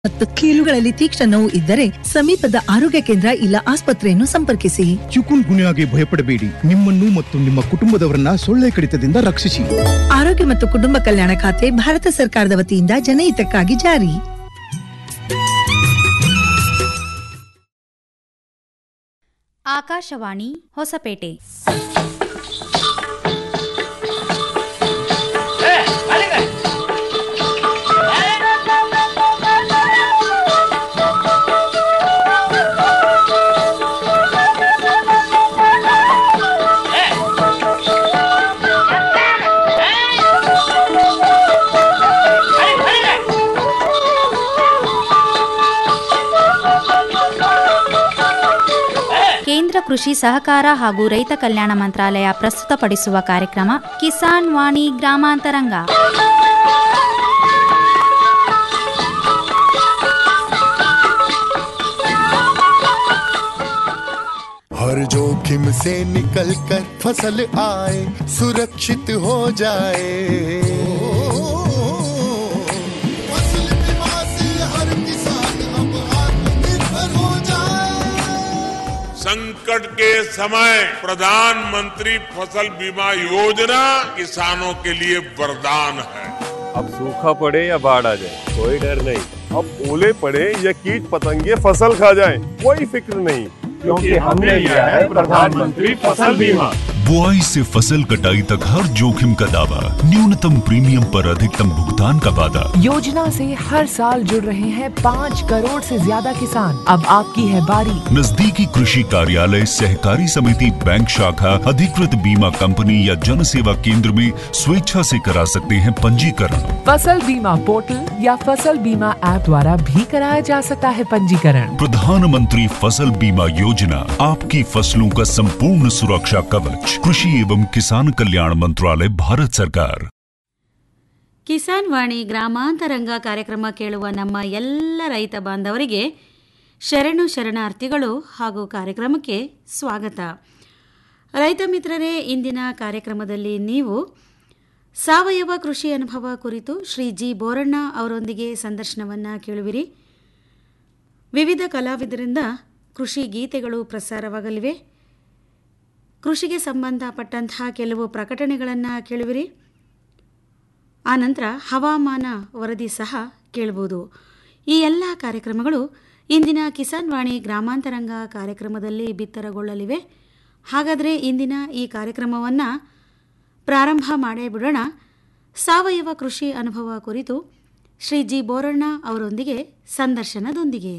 ಮತ್ತು ಕೀಲುಗಳಲ್ಲಿ ತೀಕ್ಷ್ಣ ನೋವು ಇದ್ದರೆ ಸಮೀಪದ ಆರೋಗ್ಯ ಕೇಂದ್ರ ಇಲ್ಲ ಆಸ್ಪತ್ರೆಯನ್ನು ಸಂಪರ್ಕಿಸಿ ಚಿಕುನ್ ಗುನ್ಯಾಗೆ ಭಯಪಡಬೇಡಿ ನಿಮ್ಮನ್ನು ಮತ್ತು ನಿಮ್ಮ ಕುಟುಂಬದವರನ್ನ ಸೊಳ್ಳೆ ಕಡಿತದಿಂದ ರಕ್ಷಿಸಿ ಆರೋಗ್ಯ ಮತ್ತು ಕುಟುಂಬ ಕಲ್ಯಾಣ ಖಾತೆ ಭಾರತ ಸರ್ಕಾರದ ವತಿಯಿಂದ ಜನಹಿತಕ್ಕಾಗಿ ಜಾರಿ ಆಕಾಶವಾಣಿ ಹೊಸಪೇಟೆ ಕೇಂದ್ರ ಕೃಷಿ ಸಹಕಾರ ಹಾಗೂ ರೈತ ಕಲ್ಯಾಣ ಮಂತ್ರಾಲಯ ಪ್ರಸ್ತುತಪಡಿಸುವ ಕಾರ್ಯಕ್ರಮ ಕಿಸಾನ್ ವಾಣಿ ಗ್ರಾಮಾಂತರಂಗ हर जोखिम से निकल कर फसल आए सुरक्षित हो जाए फसल बीमा से हर किसान अब आत्मनिर्भर हो जाए संकट के समय प्रधानमंत्री फसल बीमा योजना किसानों के लिए वरदान है अब सूखा पड़े या बाढ़ आ जाए कोई डर नहीं अब ओले पड़े या कीट पतंगे फसल खा जाए कोई फिक्र नहीं क्योंकि हमने लिया है प्रधानमंत्री फसल बीमा बुआई से फसल कटाई तक हर जोखिम का दावा न्यूनतम प्रीमियम पर अधिकतम भुगतान का वादा योजना से हर साल जुड़ रहे हैं पाँच करोड़ से ज्यादा किसान अब आपकी है बारी नजदीकी कृषि कार्यालय सहकारी समिति बैंक शाखा अधिकृत बीमा कंपनी या जन सेवा केंद्र में स्वेच्छा से करा सकते हैं पंजीकरण फसल बीमा पोर्टल या फसल बीमा ऐप द्वारा भी कराया जा सकता है पंजीकरण प्रधानमंत्री फसल बीमा योजना आपकी फसलों का संपूर्ण सुरक्षा कवच कृषि एवं किसान कल्याण मंत्रालय भारत सरकार ಕಿಸಾನ್ ವಾಣಿ ಗ್ರಾಮಾಂತರಂಗ ಕಾರ್ಯಕ್ರಮ ಕೇಳುವ ನಮ್ಮ ಎಲ್ಲ ರೈತ ಬಾಂಧವರಿಗೆ ಶರಣು ಶರಣಾರ್ಥಿಗಳು ಹಾಗೂ ಕಾರ್ಯಕ್ರಮಕ್ಕೆ ಸ್ವಾಗತ ರೈತ ಮಿತ್ರರೇ ಇಂದಿನ ಕಾರ್ಯಕ್ರಮದಲ್ಲಿ ನೀವು ಸಾವಯವ ಕೃಷಿ ಅನುಭವ ಕುರಿತು ಶ್ರೀ ಜಿ ಬೋರಣ್ಣ ಅವರೊಂದಿಗೆ ಸಂದರ್ಶನವನ್ನು ಕೇಳುವಿರಿ ವಿವಿಧ ಕಲಾವಿದರಿಂದ ಕೃಷಿ ಗೀತೆಗಳು ಪ್ರಸಾರವಾಗಲಿವೆ ಕೃಷಿಗೆ ಸಂಬಂಧಪಟ್ಟಂತಹ ಕೆಲವು ಪ್ರಕಟಣೆಗಳನ್ನು ಕೇಳುವಿರಿ ಆನಂತರ ಹವಾಮಾನ ವರದಿ ಸಹ ಕೇಳಬಹುದು ಈ ಎಲ್ಲ ಕಾರ್ಯಕ್ರಮಗಳು ಇಂದಿನ ಕಿಸಾನ್ ವಾಣಿ ಗ್ರಾಮಾಂತರಂಗ ಕಾರ್ಯಕ್ರಮದಲ್ಲಿ ಬಿತ್ತರಗೊಳ್ಳಲಿವೆ ಹಾಗಾದರೆ ಇಂದಿನ ಈ ಕಾರ್ಯಕ್ರಮವನ್ನು ಪ್ರಾರಂಭ ಮಾಡೇ ಬಿಡೋಣ ಸಾವಯವ ಕೃಷಿ ಅನುಭವ ಕುರಿತು ಶ್ರೀ ಜಿ ಬೋರಣ್ಣ ಅವರೊಂದಿಗೆ ಸಂದರ್ಶನದೊಂದಿಗೆ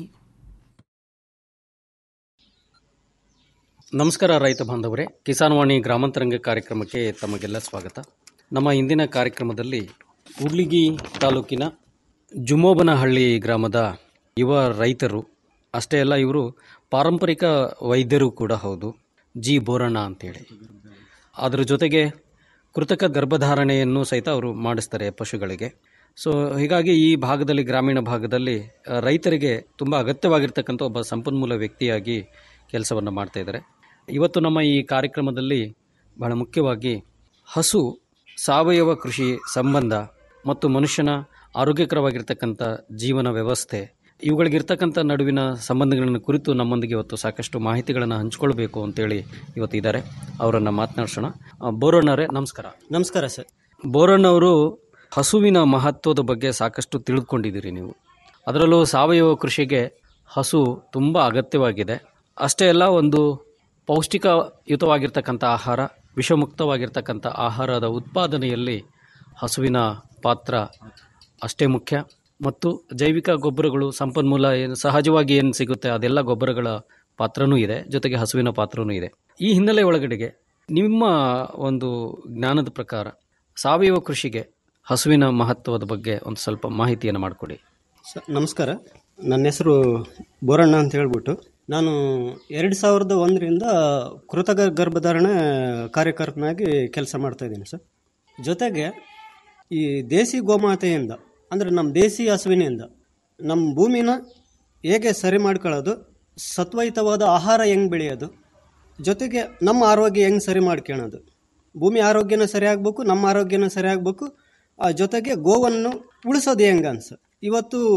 ನಮಸ್ಕಾರ ರೈತ ಬಾಂಧವರೇ ಕಿಸಾನ್ ವಾಣಿ ಗ್ರಾಮಾಂತರಂಗ ಕಾರ್ಯಕ್ರಮಕ್ಕೆ ತಮಗೆಲ್ಲ ಸ್ವಾಗತ ನಮ್ಮ ಇಂದಿನ ಕಾರ್ಯಕ್ರಮದಲ್ಲಿ ಕೂಡ್ಲಿಗಿ ತಾಲೂಕಿನ ಜುಮೋಬನಹಳ್ಳಿ ಗ್ರಾಮದ ಯುವ ರೈತರು ಅಷ್ಟೇ ಅಲ್ಲ ಇವರು ಪಾರಂಪರಿಕ ವೈದ್ಯರು ಕೂಡ ಹೌದು ಜಿ ಬೋರಣ್ಣ ಅಂತೇಳಿ ಅದರ ಜೊತೆಗೆ ಕೃತಕ ಗರ್ಭಧಾರಣೆಯನ್ನು ಸಹಿತ ಅವರು ಮಾಡಿಸ್ತಾರೆ ಪಶುಗಳಿಗೆ ಸೊ ಹೀಗಾಗಿ ಈ ಭಾಗದಲ್ಲಿ ಗ್ರಾಮೀಣ ಭಾಗದಲ್ಲಿ ಆ, ರೈತರಿಗೆ ತುಂಬ ಅಗತ್ಯವಾಗಿರ್ತಕ್ಕಂಥ ಒಬ್ಬ ಸಂಪನ್ಮೂಲ ವ್ಯಕ್ತಿಯಾಗಿ ಕೆಲಸವನ್ನು ಮಾಡ್ತಾ ಇದ್ದಾರೆ ಇವತ್ತು ನಮ್ಮ ಈ ಕಾರ್ಯಕ್ರಮದಲ್ಲಿ ಬಹಳ ಮುಖ್ಯವಾಗಿ ಹಸು ಸಾವಯವ ಕೃಷಿ ಸಂಬಂಧ ಮತ್ತು ಮನುಷ್ಯನ ಆರೋಗ್ಯಕರವಾಗಿರ್ತಕ್ಕಂಥ ಜೀವನ ವ್ಯವಸ್ಥೆ ಇವುಗಳಿಗಿರ್ತಕ್ಕಂಥ ನಡುವಿನ ಸಂಬಂಧಗಳನ್ನು ಕುರಿತು ನಮ್ಮೊಂದಿಗೆ ಇವತ್ತು ಸಾಕಷ್ಟು ಮಾಹಿತಿಗಳನ್ನು ಹಂಚಿಕೊಳ್ಬೇಕು ಅಂತೇಳಿ ಇವತ್ತು ಇದ್ದಾರೆ ಅವರನ್ನು ಮಾತನಾಡಿಸೋಣ ಆ, ಬೋರಣ್ಣವರೇ ನಮಸ್ಕಾರ ನಮಸ್ಕಾರ ಸರ್ ಬೋರಣ್ಣವರು ಹಸುವಿನ ಮಹತ್ವದ ಬಗ್ಗೆ ಸಾಕಷ್ಟು ತಿಳಿದುಕೊಂಡಿದ್ದೀರಿ ನೀವು ಅದರಲ್ಲೂ ಸಾವಯವ ಕೃಷಿಗೆ ಹಸು ತುಂಬ ಅಗತ್ಯವಾಗಿದೆ ಅಷ್ಟೇ ಅಲ್ಲ ಒಂದು ಪೌಷ್ಟಿಕಯುತವಾಗಿರ್ತಕ್ಕಂಥ ಆಹಾರ ವಿಷಮುಕ್ತವಾಗಿರ್ತಕ್ಕಂಥ ಆಹಾರದ ಉತ್ಪಾದನೆಯಲ್ಲಿ ಹಸುವಿನ ಪಾತ್ರ ಅಷ್ಟೇ ಮುಖ್ಯ ಮತ್ತು ಜೈವಿಕ ಗೊಬ್ಬರಗಳು ಸಂಪನ್ಮೂಲ ಏನು ಸಹಜವಾಗಿ ಏನು ಸಿಗುತ್ತೆ ಅದೆಲ್ಲ ಗೊಬ್ಬರಗಳ ಪಾತ್ರನೂ ಇದೆ ಜೊತೆಗೆ ಹಸುವಿನ ಪಾತ್ರನೂ ಇದೆ ಈ ಹಿನ್ನೆಲೆ ಒಳಗಡೆಗೆ ನಿಮ್ಮ ಒಂದು ಜ್ಞಾನದ ಪ್ರಕಾರ ಸಾವಯವ ಕೃಷಿಗೆ ಹಸುವಿನ ಮಹತ್ವದ ಬಗ್ಗೆ ಒಂದು ಸ್ವಲ್ಪ ಮಾಹಿತಿಯನ್ನು ಮಾಡಿಕೊಡಿ ಸ- ನಮಸ್ಕಾರ ನನ್ನ ಹೆಸರು ಬೋರಣ್ಣ ಅಂತ ಹೇಳ್ಬಿಟ್ಟು ನಾನು ಎರಡು ಸಾವಿರದ ಒಂದರಿಂದ ಕೃತಕ ಗರ್ಭಧಾರಣೆ ಕಾರ್ಯಕರ್ತನಾಗಿ ಕೆಲಸ ಮಾಡ್ತಾ ಇದ್ದೀನಿ ಸರ್ ಜೊತೆಗೆ ಈ ದೇಸಿ ಗೋಮಾತೆಯಿಂದ ಅಂದರೆ ನಮ್ಮ ದೇಸಿ ಹಸುವಿನಿಂದ ನಮ್ಮ ಭೂಮಿನ ಹೇಗೆ ಸರಿ ಮಾಡ್ಕೊಳ್ಳೋದು ಸತ್ವಯುತವಾದ ಆಹಾರ ಹೆಂಗೆ ಬೆಳೆಯೋದು ಜೊತೆಗೆ ನಮ್ಮ ಆರೋಗ್ಯ ಹೆಂಗೆ ಸರಿ ಮಾಡ್ಕೊಳ್ಳೋದು ಭೂಮಿ ಆರೋಗ್ಯನೂ ಸರಿ ಆಗಬೇಕು ನಮ್ಮ ಆರೋಗ್ಯನೂ ಸರಿ ಆಗಬೇಕು ಆ ಜೊತೆಗೆ ಗೋವನ್ನು ಉಳಿಸೋದು ಹೆಂಗೆ ಅನ್ಸ ಇವತ್ತು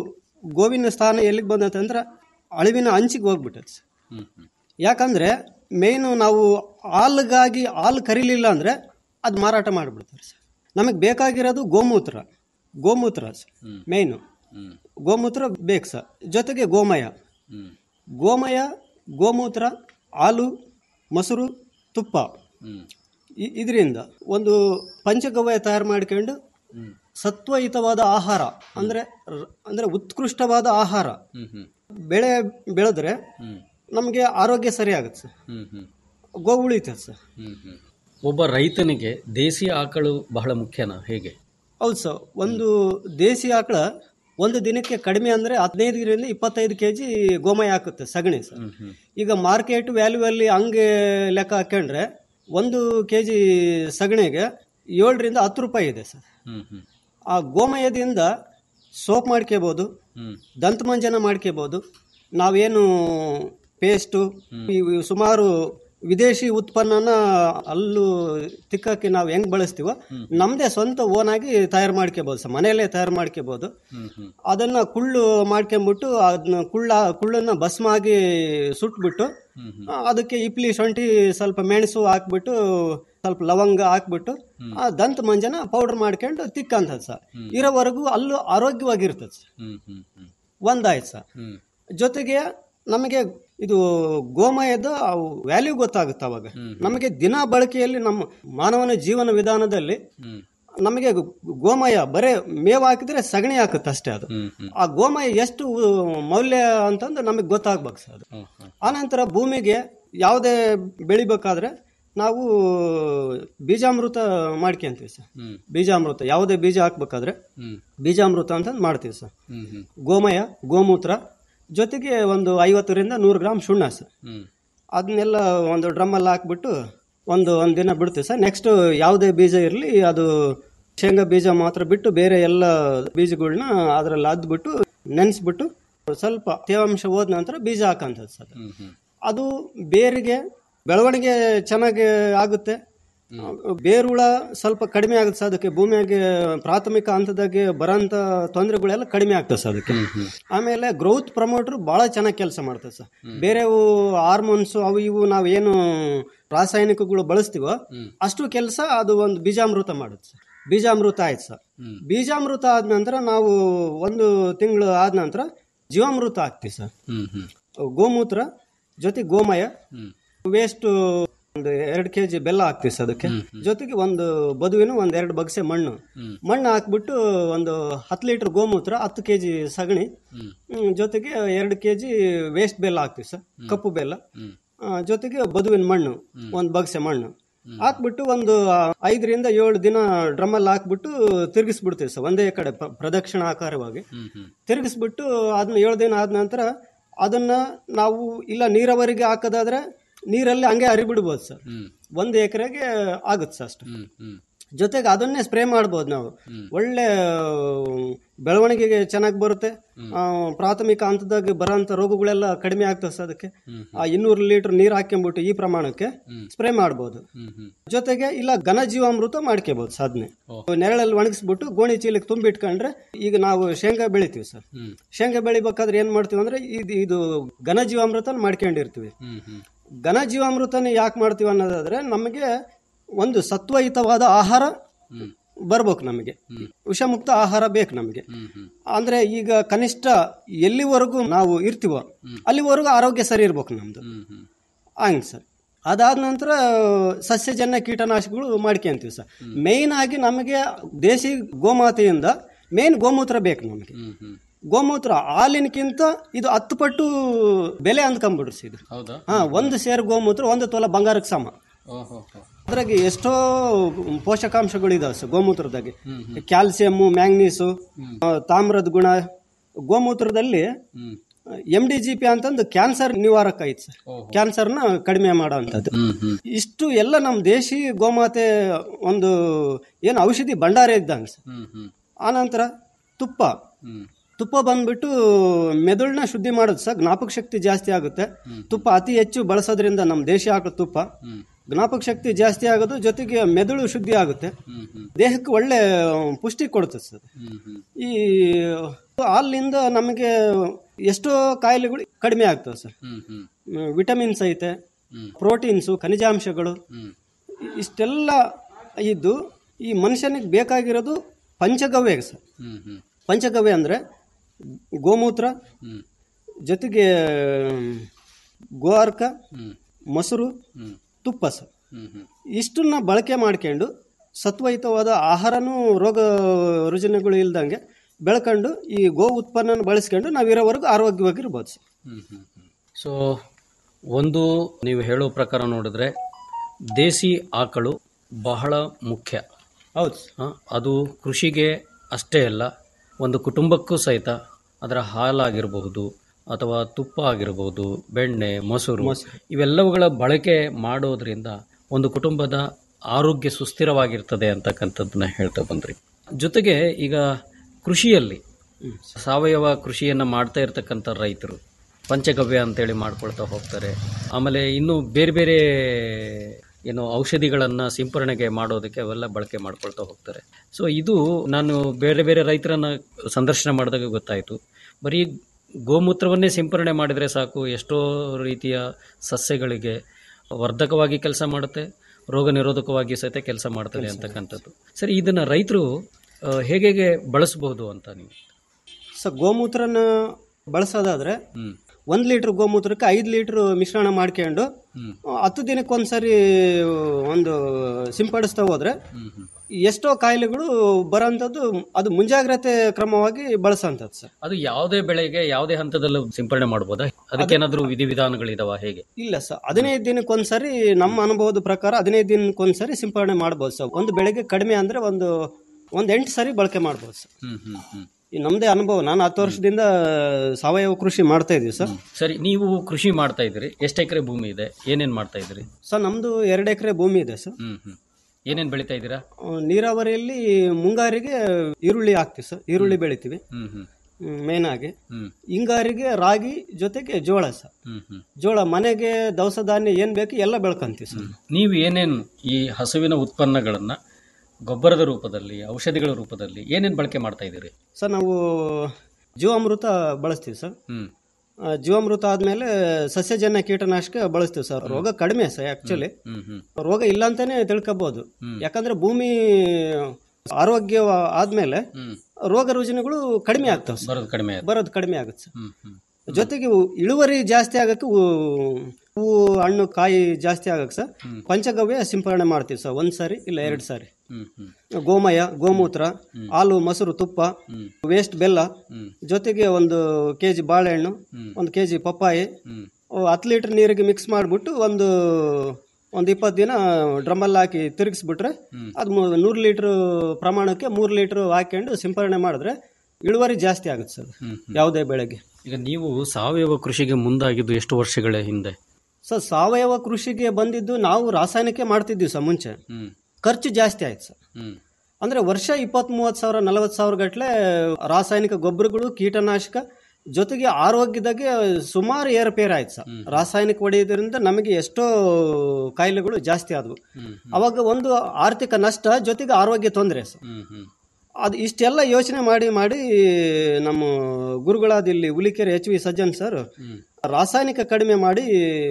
ಗೋವಿನ ಸ್ಥಾನ ಎಲ್ಲಿಗೆ ಬಂದೈತೆ ಅಂದ್ರೆ ಅಳಿವಿನ ಅಂಚಿಗೆ ಹೋಗ್ಬಿಟ್ಟೈತೆ ಸರ್ ಯಾಕಂದ್ರೆ ಮೇಯ್ನು ನಾವು ಹಾಲಿಗಾಗಿ ಹಾಲು ಕರೀಲಿಲ್ಲ ಅಂದರೆ ಅದು ಮಾರಾಟ ಮಾಡಿಬಿಡ್ತಾರೆ ಸರ್ ನಮಗೆ ಬೇಕಾಗಿರೋದು ಗೋಮೂತ್ರ ಗೋಮೂತ್ರ ಸರ್ ಮೇಯ್ನು ಗೋಮೂತ್ರ ಬೇಕು ಸರ್ ಜೊತೆಗೆ ಗೋಮಯ ಗೋಮಯ ಗೋಮೂತ್ರ ಹಾಲು ಮೊಸರು ತುಪ್ಪ ಇದರಿಂದ ಒಂದು ಪಂಚಗವ್ಯ ತಯಾರು ಮಾಡ್ಕೊಂಡು ಸತ್ವಯುತವಾದ ಆಹಾರ ಅಂದರೆ ಅಂದರೆ ಉತ್ಕೃಷ್ಟವಾದ ಆಹಾರ ಬೆಳೆ ಬೆಳೆದ್ರೆ ನಮಗೆ ಆರೋಗ್ಯ ಸರಿಯಾಗುತ್ತೆ ಸರ್ ಗೋ ಉಳಿತದೆ ಸರ್ ಒಬ್ಬ ರೈತನಿಗೆ ದೇಸಿ ಆಕಳು ಬಹಳ ಮುಖ್ಯನಾ ಹೇಗೆ ಹೌದು ಸರ್ ಒಂದು ದೇಸಿ ಆಕಳ ಒಂದು ದಿನಕ್ಕೆ ಕಡಿಮೆ ಅಂದರೆ ಹದಿನೈದರಿಂದ ಇಪ್ಪತ್ತೈದು ಕೆ ಜಿ ಗೋಮಯ ಹಾಕುತ್ತೆ ಸಗಣಿ ಸರ್ ಈಗ ಮಾರ್ಕೆಟ್ ವ್ಯಾಲ್ಯೂ ಅಲ್ಲಿ ಹಂಗೆ ಲೆಕ್ಕ ಹಾಕೊಂಡ್ರೆ ಒಂದು ಕೆ ಜಿ ಸಗಣಿಗೆ ಏಳರಿಂದ ಹತ್ತು ರೂಪಾಯಿ ಇದೆ ಸರ್ ಆ ಗೋಮಯದಿಂದ ಸೋಪ್ ಮಾಡ್ಕೋಬೋದು ದಂತಮಂಜನ ಮಾಡ್ಕೋಬೋದು ನಾವೇನು ಪೇಸ್ಟು ಇವು ಸುಮಾರು ವಿದೇಶಿ ಉತ್ಪನ್ನನ ಅಲ್ಲೂ ತಿಕ್ಕಕ್ಕೆ ನಾವು ಹೆಂಗ್ ಬಳಸ್ತೀವೋ ನಮ್ಮದೇ ಸ್ವಂತ ಓನ್ ಆಗಿ ತಯಾರು ಮಾಡ್ಕೋಬೋದು ಸರ್ ಮನೆಯಲ್ಲೇ ತಯಾರು ಮಾಡ್ಕೋಬೋದು ಅದನ್ನ ಕುಳ್ಳು ಮಾಡ್ಕೊಂಬಿಟ್ಟು ಅದನ್ನ ಕುಳ್ಳ ಕುಳ್ಳನ್ನ ಭಸ್ಮ ಆಗಿ ಸುಟ್ಬಿಟ್ಟು ಆ, ಅದಕ್ಕೆ ಇಪ್ಲಿ ಶುಂಠಿ ಸ್ವಲ್ಪ ಮೆಣಸು ಹಾಕ್ಬಿಟ್ಟು ಸ್ವಲ್ಪ ಲವಂಗ ಹಾಕ್ಬಿಟ್ಟು ಆ ದಂತ ಮಂಜನ ಪೌಡರ್ ಮಾಡ್ಕೊಂಡು ತಿಕ್ಕಂಥದ್ದು ಸರ್ ಇರೋವರೆಗೂ ಅಲ್ಲೂ ಆರೋಗ್ಯವಾಗಿರ್ತದೆ ಸರ್ ಒಂದಾಯ್ತು ಸರ್ ಜೊತೆಗೆ ನಮಗೆ ಇದು ಗೋಮಯದ ವ್ಯಾಲ್ಯೂ ಗೊತ್ತಾಗುತ್ತೆ ಅವಾಗ ನಮಗೆ ದಿನ ಬಳಕೆಯಲ್ಲಿ ನಮ್ಮ ಮಾನವನ ಜೀವನ ವಿಧಾನದಲ್ಲಿ ನಮಗೆ ಗೋ- ಗೋಮಯ ಬರೇ ಮೇವು ಹಾಕಿದ್ರೆ ಸಗಣಿ ಹಾಕುತ್ತೆ ಅಷ್ಟೇ ಅದು ಆ ಗೋಮಯ ಎಷ್ಟು ಮೌಲ್ಯ ಅಂತಂದು ನಮಗೆ ಗೊತ್ತಾಗ್ಬೇಕು ಸರ್ ಅದು ಆನಂತರ ಭೂಮಿಗೆ ಯಾವುದೇ ಬೆಳಿಬೇಕಾದ್ರೆ ನಾವು ಬೀಜಾಮೃತ ಮಾಡ್ಕೊಂತೀವಿ ಸರ್ ಬೀಜಾಮೃತ ಯಾವುದೇ ಬೀಜ ಹಾಕ್ಬೇಕಾದ್ರೆ ಬೀಜಾಮೃತ ಅಂತಂದು ಮಾಡ್ತೀವಿ ಸರ್ ಗೋಮಯ ಗೋಮೂತ್ರ ಜೊತೆಗೆ ಒಂದು ಐವತ್ತರಿಂದ ನೂರು ಗ್ರಾಮ್ ಸುಣ್ಣ ಸರ್ ಅದನ್ನೆಲ್ಲ ಒಂದು ಡ್ರಮ್ಮಲ್ಲಿ ಹಾಕ್ಬಿಟ್ಟು ಒಂದು ಒಂದು ದಿನ ಬಿಡ್ತೀವಿ ಸರ್ ನೆಕ್ಸ್ಟ್ ಯಾವುದೇ ಬೀಜ ಇರಲಿ ಅದು ಶೇಂಗಾ ಬೀಜ ಮಾತ್ರ ಬಿಟ್ಟು ಬೇರೆ ಎಲ್ಲ ಬೀಜಗಳನ್ನ ಅದರಲ್ಲಿ ಅದ್ಬಿಟ್ಟು ನೆನೆಸ್ಬಿಟ್ಟು ಸ್ವಲ್ಪ ತೇವಾಂಶ ಹೋದ ನಂತರ ಬೀಜ ಹಾಕಂಥದ್ದು ಸರ್ ಅದು ಬೇರಿಗೆ ಬೆಳವಣಿಗೆ ಚೆನ್ನಾಗಿ ಆಗುತ್ತೆ ಬೇರುಳ ಸ್ವಲ್ಪ ಕಡಿಮೆ ಆಗುತ್ತೆ ಸರ್ ಅದಕ್ಕೆ ಭೂಮಿಯಾಗೆ ಪ್ರಾಥಮಿಕ ಹಂತದಾಗೆ ಬರೋಂಥ ತೊಂದರೆಗಳೆಲ್ಲ ಕಡಿಮೆ ಆಗ್ತದೆ ಸರ್ ಅದಕ್ಕೆ ಆಮೇಲೆ ಗ್ರೋತ್ ಪ್ರಮೋಟರ್ ಭಾಳ ಚೆನ್ನಾಗಿ ಕೆಲಸ ಮಾಡ್ತದೆ ಸರ್ ಬೇರೆವು ಹಾರ್ಮೋನ್ಸ್ ಅವು ಇವು ನಾವು ಏನು ರಾಸಾಯನಿಕಗಳು ಬಳಸ್ತೀವೋ ಅಷ್ಟು ಕೆಲಸ ಅದು ಒಂದು ಬೀಜಾಮೃತ ಮಾಡುತ್ತೆ ಸರ್ ಬೀಜಾಮೃತ ಆಯ್ತು ಸರ್ ಬೀಜಾಮೃತ ಆದ ನಂತರ ನಾವು ಒಂದು ತಿಂಗಳು ಆದ ನಂತರ ಜೀವಾಮೃತ ಹಾಕ್ತೀವಿ ಸರ್ ಗೋಮೂತ್ರ ಜೊತೆ ಗೋಮಯ ವೇಸ್ಟ್ ಒಂದು ಎರಡು ಕೆ ಜಿ ಬೆಲ್ಲ ಹಾಕ್ತೀವಿ ಸರ್ ಅದಕ್ಕೆ ಜೊತೆಗೆ ಒಂದು ಬದುವಿನ ಒಂದ್ ಎರಡು ಬಗ್ಸೆ ಮಣ್ಣು ಮಣ್ಣು ಹಾಕ್ಬಿಟ್ಟು ಒಂದು ಹತ್ತು ಲೀಟರ್ ಗೋಮೂತ್ರ ಹತ್ತು ಕೆ ಜಿ ಸಗಣಿ ಹ್ಮ್, ಜೊತೆಗೆ ಎರಡು ಕೆ ಜಿ ವೇಸ್ಟ್ ಬೆಲ್ಲ ಹಾಕ್ತೀವಿ ಸರ್ ಕಪ್ಪು ಬೆಲ್ಲ ಆ, ಜೊತೆಗೆ ಬದುವಿನ ಮಣ್ಣು ಒಂದು ಬಗ್ಸೆ ಮಣ್ಣು ಹಾಕ್ಬಿಟ್ಟು ಒಂದು ಆ, ಐದರಿಂದ ಏಳು ದಿನ ಡ್ರಮ್ಮಲ್ಲಿ ಹಾಕ್ಬಿಟ್ಟು ತಿರುಗಿಸ್ಬಿಡ್ತೀವಿ ಸರ್ ಒಂದೇ ಕಡೆ ಪ್ರ- ಪ್ರದಕ್ಷಿಣಾಕಾರವಾಗಿ ತಿರುಗಿಸ್ಬಿಟ್ಟು ಅದನ್ನ ಏಳು ದಿನ ಆದ ನಂತರ ಅದನ್ನ ನಾವು ಇಲ್ಲ ನೀರಾವರಿಗೆ ಹಾಕೋದಾದ್ರೆ ನೀರಲ್ಲಿ ಹಂಗೆ ಹರಿಬಿಡ್ಬೋದು ಸರ್ ಒಂದು ಎಕರೆಗೆ ಆಗುತ್ತೆ ಸರ್ ಅಷ್ಟು ಜೊತೆಗೆ ಅದನ್ನೇ ಸ್ಪ್ರೇ ಮಾಡ್ಬೋದು ನಾವು ಒಳ್ಳೆ ಬೆಳವಣಿಗೆಗೆ ಚೆನ್ನಾಗಿ ಬರುತ್ತೆ ಆ, ಪ್ರಾಥಮಿಕ ಹಂತದಾಗ ಬರೋಂಥ ರೋಗಗಳೆಲ್ಲ ಕಡಿಮೆ ಆಗ್ತದೆ ಸರ್ ಅದಕ್ಕೆ ಆ ಇನ್ನೂರು ಲೀಟರ್ ನೀರು ಹಾಕ್ಕೊಂಬಿಟ್ಟು ಈ ಪ್ರಮಾಣಕ್ಕೆ ಸ್ಪ್ರೇ ಮಾಡ್ಬೋದು ಜೊತೆಗೆ ಇಲ್ಲ ಘನ ಜೀವಾಮೃತ ಮಾಡ್ಕೋಬಹುದು ಸಾಧನೆ ನೆರಳಲ್ಲಿ ಒಣಗಿಸ್ಬಿಟ್ಟು ಗೋಣಿ ಚೀಲಕ್ಕೆ ತುಂಬಿಟ್ಕೊಂಡ್ರೆ ಈಗ ನಾವು ಶೇಂಗಾ ಬೆಳಿತೀವಿ ಸರ್ ಶೇಂಗಾ ಬೆಳಿಬೇಕಾದ್ರೆ ಏನ್ ಮಾಡ್ತೀವಿ ಅಂದ್ರೆ ಇದು ಇದು ಘನ ಜೀವಾಮೃತ ಮಾಡ್ಕೊಂಡಿರ್ತೀವಿ ಘನ ಜೀವಾಮೃತನ ಯಾಕೆ ಮಾಡ್ತೀವಿ ಅನ್ನೋದಾದ್ರೆ ನಮಗೆ ಒಂದು ಸತ್ವಯುತವಾದ ಆಹಾರ ಬರ್ಬೇಕು ನಮಗೆ ವಿಷಮುಕ್ತ ಆಹಾರ ಬೇಕು ನಮಗೆ ಅಂದ್ರೆ ಈಗ ಕನಿಷ್ಠ ಎಲ್ಲಿವರೆಗೂ ನಾವು ಇರ್ತೀವೋ ಅಲ್ಲಿವರೆಗೂ ಆರೋಗ್ಯ ಸರಿ ಇರ್ಬೇಕು ನಮ್ದು ಹಂಗೆ ಸರ್ ಅದಾದ ನಂತರ ಸಸ್ಯಜನ್ಯ ಕೀಟನಾಶಕಗಳು ಮಾಡ್ಕೊಂತೀವಿ ಸರ್ ಮೇಯ್ನ್ ಆಗಿ ನಮಗೆ ದೇಸಿ ಗೋಮಾತೆಯಿಂದ ಮೇನ್ ಗೋಮೂತ್ರ ಬೇಕು ನಮಗೆ ಗೋಮೂತ್ರ ಹಾಲಿನಕ್ಕಿಂತ ಇದು ಹತ್ತು ಪಟ್ಟು ಬೆಲೆ ಅಂದ್ಕೊಂಬಿಡ್ರಿ ಇದು ಹೌದಾ ಹಾ ಒಂದು ಸೇರು ಗೋಮೂತ್ರ ಒಂದು ತೊಲ ಬಂಗಾರಕ್ಕೆ ಸಮ ಅದ್ರಾಗ ಎಷ್ಟೋ ಪೋಷಕಾಂಶಗಳು ಇದಾವೆ ಸರ್ ಗೋಮೂತ್ರದಾಗೆ ಕ್ಯಾಲ್ಸಿಯಮ್ಮು ಮ್ಯಾಂಗ್ನೀಸು ಆ, ತಾಮ್ರದ ಗುಣ ಗೋಮೂತ್ರದಲ್ಲಿ ಎಮ್ ಡಿ ಜಿ ಪಿ ಅಂತಂದು ಕ್ಯಾನ್ಸರ್ ನಿವಾರಕ ಐತೆ ಸರ್ ಕ್ಯಾನ್ಸರ್ನ ಕಡಿಮೆ ಮಾಡೋ ಅಂಥದ್ದು ಇಷ್ಟು ಎಲ್ಲ ನಮ್ಮ ದೇಶಿ ಗೋಮಾತೆ ಒಂದು ಏನು ಔಷಧಿ ಭಂಡಾರ ಇದ್ದಂಗೆ ಸರ್ ಆನಂತರ ತುಪ್ಪ ತುಪ್ಪ ಬಂದ್ಬಿಟ್ಟು ಮೆದುಳನ್ನ ಶುದ್ಧಿ ಮಾಡೋದು ಸರ್ ಜ್ಞಾಪಕ ಶಕ್ತಿ ಜಾಸ್ತಿ ಆಗುತ್ತೆ ತುಪ್ಪ ಅತಿ ಹೆಚ್ಚು ಬಳಸೋದ್ರಿಂದ ನಮ್ಮ ದೇಶಿ ಆಕಳ ತುಪ್ಪ ಜ್ಞಾಪಕ ಶಕ್ತಿ ಜಾಸ್ತಿ ಆಗೋದು ಜೊತೆಗೆ ಮೆದುಳು ಶುದ್ಧಿ ಆಗುತ್ತೆ ದೇಹಕ್ಕೆ ಒಳ್ಳೆ ಪುಷ್ಟಿ ಕೊಡುತ್ತೆ ಸರ್ ಈ ಹಾಲಿನಿಂದ ನಮಗೆ ಎಷ್ಟೋ ಕಾಯಿಲೆಗಳು ಕಡಿಮೆ ಆಗ್ತವೆ ಸರ್ ವಿಟಮಿನ್ಸ್ ಐತೆ ಪ್ರೋಟೀನ್ಸು ಖನಿಜಾಂಶಗಳು ಇಷ್ಟೆಲ್ಲ ಇದ್ದು ಈ ಮನುಷ್ಯನಿಗೆ ಬೇಕಾಗಿರೋದು ಪಂಚಗವ್ಯ ಸರ್ ಪಂಚಗವ್ಯ ಅಂದರೆ ಗೋಮೂತ್ರ ಜೊತೆಗೆ ಗೋವಾರ್ಕ ಮೊಸರು ತುಪ್ಪ ಸರ್ ಇಷ್ಟನ್ನ ಬಳಕೆ ಮಾಡ್ಕೊಂಡು ಸತ್ವಯುತವಾದ ಆಹಾರನೂ ರೋಗ ರುಜಿನಗಳು ಇಲ್ದಂಗೆ ಬೆಳ್ಕೊಂಡು ಈ ಗೋ ಉತ್ಪನ್ನ ಬಳಸ್ಕೊಂಡು ನಾವಿರೋವರೆಗೂ ಆರೋಗ್ಯವಾಗಿರ್ಬೋದು ಸರ್ ಸೊ ಒಂದು ನೀವು ಹೇಳೋ ಪ್ರಕಾರ ನೋಡಿದ್ರೆ ದೇಸಿ ಆಕಳು ಬಹಳ ಮುಖ್ಯ ಹೌದು ಅದು ಕೃಷಿಗೆ ಅಷ್ಟೇ ಅಲ್ಲ ಒಂದು ಕುಟುಂಬಕ್ಕೂ ಸಹಿತ ಅದರ ಹಾಲಾಗಿರಬಹುದು ಅಥವಾ ತುಪ್ಪ ಆಗಿರಬಹುದು ಬೆಣ್ಣೆ ಮೊಸರು ಇವೆಲ್ಲವುಗಳ ಬಳಕೆ ಮಾಡೋದ್ರಿಂದ ಒಂದು ಕುಟುಂಬದ ಆರೋಗ್ಯ ಸುಸ್ಥಿರವಾಗಿರ್ತದೆ ಅಂತಕ್ಕಂಥದ್ದನ್ನ ಹೇಳ್ತಾ ಬಂದ್ರಿ ಜೊತೆಗೆ ಈಗ ಕೃಷಿಯಲ್ಲಿ ಸಾವಯವ ಕೃಷಿಯನ್ನು ಮಾಡ್ತಾ ಇರ್ತಕ್ಕಂಥ ರೈತರು ಪಂಚಗವ್ಯ ಅಂತೇಳಿ ಮಾಡ್ಕೊಳ್ತಾ ಹೋಗ್ತಾರೆ ಆಮೇಲೆ ಇನ್ನು ಬೇರೆ ಬೇರೆ ಏನು ಔಷಧಿಗಳನ್ನು ಸಿಂಪರಣೆಗೆ ಮಾಡೋದಕ್ಕೆ ಅವೆಲ್ಲ ಬಳಕೆ ಮಾಡ್ಕೊಳ್ತಾ ಹೋಗ್ತಾರೆ ಸೊ ಇದು ನಾನು ಬೇರೆ ಬೇರೆ ರೈತರನ್ನ ಸಂದರ್ಶನ ಮಾಡಿದಾಗ ಗೊತ್ತಾಯಿತು ಬರೀ ಗೋಮೂತ್ರವನ್ನೇ ಸಿಂಪರಣೆ ಮಾಡಿದರೆ ಸಾಕು ಎಷ್ಟೋ ರೀತಿಯ ಸಸ್ಯಗಳಿಗೆ ವರ್ಧಕವಾಗಿ ಕೆಲಸ ಮಾಡುತ್ತೆ ರೋಗ ನಿರೋಧಕವಾಗಿ ಸಹಿತ ಕೆಲಸ ಮಾಡ್ತದೆ ಅಂತಕ್ಕಂಥದ್ದು ಸರಿ ಇದನ್ನು ರೈತರು ಆ, ಹೇಗೆ ಹೇಗೆ ಬಳಸಬಹುದು ಅಂತ ನೀವು ಸೊ ಗೋಮೂತ್ರನ ಬಳಸೋದಾದ್ರೆ ಒಂದು ಲೀಟ್ರ್ ಗೋಮೂತ್ರಕ್ಕೆ ಐದು ಲೀಟ್ರ್ ಮಿಶ್ರಣ ಮಾಡ್ಕೊಂಡು ಆ, ಹತ್ತು ದಿನಕ್ಕೊಂದ್ಸರಿ ಒಂದು ಸಿಂಪಡಿಸ್ತಾ ಹೋದ್ರೆ ಎಷ್ಟೋ ಕಾಯಿಲೆಗಳು ಬರೋಂಥದ್ದು ಅದು ಮುಂಜಾಗ್ರತೆ ಕ್ರಮವಾಗಿ ಬಳಸೋಂಥದ್ದು ಸರ್ ಅದು ಯಾವುದೇ ಬೆಳೆಗೆ ಯಾವುದೇ ಹಂತದಲ್ಲೂ ಸಿಂಪರಣೆ ಮಾಡ್ಬೋದಾ ಅದಕ್ಕೇನಾದ್ರೂ ವಿಧಿವಿಧಾನಗಳಿದಾವ ಹೇಗೆ ಇಲ್ಲ ಸರ್ ಹದಿನೈದು ದಿನಕ್ಕೊಂದ್ಸರಿ ನಮ್ಮ ಅನುಭವದ ಪ್ರಕಾರ ಹದಿನೈದು ದಿನಕ್ಕೊಂದ್ಸರಿ ಸಿಂಪರಣೆ ಮಾಡ್ಬೋದು ಸರ್ ಒಂದು ಬೆಳೆಗೆ ಕಡಿಮೆ ಅಂದ್ರೆ ಒಂದು ಒಂದು ಎಂಟು ಸರಿ ಬಳಕೆ ಮಾಡ್ಬೋದು ಸರ್ ಹ್ಮ್ ಹ್ಮ್ ಹ್ಮ್ ಈ ನಮ್ಮದೇ ಅನುಭವ ನಾನು ಹತ್ತು ವರ್ಷದಿಂದ ಸಾವಯವ ಕೃಷಿ ಮಾಡ್ತಾ ಇದ್ದೀವಿ ಸರ್ ಸರಿ ನೀವು ಕೃಷಿ ಮಾಡ್ತಾ ಇದ್ರಿ ಎಷ್ಟು ಎಕರೆ ಭೂಮಿ ಇದೆ ಏನೇನ್ ಮಾಡ್ತಾ ಇದ್ರಿ ಸರ್ ನಮ್ಮದು ಎರಡು ಎಕರೆ ಭೂಮಿ ಇದೆ ಸರ್ ಹ್ಮ್ ಹ್ಮ್ ಏನೇನ್ ಬೆಳಿತಾ ಇದ್ದೀರಾ ಆ, ನೀರಾವರಿಯಲ್ಲಿ ಮುಂಗಾರಿಗೆ ಈರುಳ್ಳಿ ಹಾಕ್ತೀವಿ ಸರ್ ಈರುಳ್ಳಿ ಬೆಳಿತೀವಿ ಹ್ಮ್ ಹ್ಮ್ ಮೇನ್ ಆಗಿ ಹ್ಮ್ ಹಿಂಗಾರಿಗೆ ರಾಗಿ ಜೊತೆಗೆ ಜೋಳ ಸರ್ ಹ್ಮ್ ಹ್ಮ್ ಜೋಳ ಮನೆಗೆ ದವಸ ಧಾನ್ಯ ಏನ್ ಬೇಕು ಎಲ್ಲ ಬೆಳ್ಕೊಂತೀವಿ ಸರ್ ನೀವು ಏನೇನು ಈ ಹಸುವಿನ ಉತ್ಪನ್ನಗಳನ್ನ ಗೊಬ್ಬರದ ರೂಪದಲ್ಲಿ ಔಷಧಿಗಳ ರೂಪದಲ್ಲಿ ಏನೇನ್ ಬಳಕೆ ಮಾಡ್ತಾ ಇದ್ದೀರಿ ಸರ್ ನಾವು ಜೀವಾಮೃತ ಬಳಸ್ತೀವಿ ಸರ್ ಹ್ಮ್ ಆ, ಜೀವಾಮೃತ ಆದ್ಮೇಲೆ ಸಸ್ಯಜನ್ಯ ಕೀಟನಾಶಕ ಬಳಸ್ತೀವಿ ಸರ್ ರೋಗ ಕಡಿಮೆ ಸರ್ ಆಕ್ಚುಲಿ ಹ್ಮ್ ಹ್ಮ್ ರೋಗ ಇಲ್ಲ ಅಂತಾನೆ ತಿಳ್ಕೊಬಹುದು ಯಾಕಂದ್ರೆ ಭೂಮಿ ಆರೋಗ್ಯ ಆದ್ಮೇಲೆ ರೋಗ ರುಜಿನಗಳು ಕಡಿಮೆ ಆಗ್ತಾವೆ ಸರ್ ಬರೋದು ಕಡಿಮೆ ಆಯ್ತು. ಬರೋದು ಕಡಿಮೆ ಆಗುತ್ತೆ ಸರ್ ಹ್ಮ್ ಹ್ಮ್ ಜೊತೆಗೆ ಇವು ಇಳುವರಿ ಜಾಸ್ತಿ ಆಗಕ್ಕೆ ಹೂ- ಹೂವು ಹಣ್ಣು ಕಾಯಿ ಜಾಸ್ತಿ ಆಗಕ್ಕೆ ಸರ್ ಪಂಚಗವ್ಯ ಸಿಂಪರಣೆ ಮಾಡ್ತೀವಿ ಸರ್ ಒಂದ್ ಸಾರಿ ಇಲ್ಲ ಎರಡು ಸಾರಿ ಹ್ಮ್ ಹ್ಮ್ ಗೋಮಯ ಗೋಮೂತ್ರ ಹಾಲು ಮೊಸರು ತುಪ್ಪ ವೇಸ್ಟ್ ಬೆಲ್ಲ ಜೊತೆಗೆ ಒಂದು ಕೆ ಜಿ ಬಾಳೆಹಣ್ಣು ಒಂದು ಕೆ ಜಿ ಪಪ್ಪಾಯಿ ಹತ್ತು ಲೀಟರ್ ನೀರಿಗೆ ಮಿಕ್ಸ್ ಮಾಡಿಬಿಟ್ಟು ಒಂದು ಒಂದು ಇಪ್ಪತ್ತು ದಿನ ಡ್ರಮ್ಮಲ್ಲಿ ಹಾಕಿ ತಿರುಗಿಸ್ಬಿಟ್ರೆ ಅದು ಮೂ- ನೂರು ಲೀಟ್ರ್ ಪ್ರಮಾಣಕ್ಕೆ ಮೂರು ಲೀಟ್ರ್ ಹಾಕ್ಕೊಂಡು ಸಿಂಪರಣೆ ಮಾಡಿದ್ರೆ ಇಳುವರಿ ಜಾಸ್ತಿ ಆಗುತ್ತೆ ಸರ್ ಯಾವುದೇ ಬೆಳೆಗೆ ಈಗ ನೀವು ಸಾವಯವ ಕೃಷಿಗೆ ಮುಂದಾಗಿದ್ದು ಎಷ್ಟು ವರ್ಷಗಳ ಹಿಂದೆ ಸರ್ ಸಾವಯವ ಕೃಷಿಗೆ ಬಂದಿದ್ದು ನಾವು ರಾಸಾಯನಿಕ ಮಾಡ್ತಿದ್ವಿ ಸರ್ ಮುಂಚೆ ಹ್ಮ್ ಖರ್ಚು ಜಾಸ್ತಿ ಆಯ್ತು ಸರ್ ಹ್ಮ್ ಅಂದ್ರೆ ವರ್ಷ ಇಪ್ಪತ್ತ್ ಮೂವತ್ತು ಸಾವಿರ ನಲವತ್ತು ಸಾವಿರ ಗಟ್ಟಲೆ ರಾಸಾಯನಿಕ ಗೊಬ್ಬರಗಳು ಕೀಟನಾಶಕ ಜೊತೆಗೆ ಆರೋಗ್ಯದಾಗೆ ಸುಮಾರು ಏರುಪೇರು ಆಯ್ತು ಸರ್ ರಾಸಾಯನಿಕ ಹೊಡೆಯೋದ್ರಿಂದ ನಮಗೆ ಎಷ್ಟೋ ಕಾಯಿಲೆಗಳು ಜಾಸ್ತಿ ಆದವು ಅವಾಗ ಒಂದು ಆರ್ಥಿಕ ನಷ್ಟ ಜೊತೆಗೆ ಆರೋಗ್ಯ ತೊಂದರೆ ಸರ್ ಹ್ಮ್ ಹ್ಮ್ ಅದು ಇಷ್ಟೆಲ್ಲ ಯೋಚನೆ ಮಾಡಿ ಮಾಡಿ ನಮ್ಮ ಗುರುಗಳಾದ ಇಲ್ಲಿ Hulikere H V Sajjan sir ರಾಸಾಯನಿಕ ಕಡಿಮೆ ಮಾಡಿ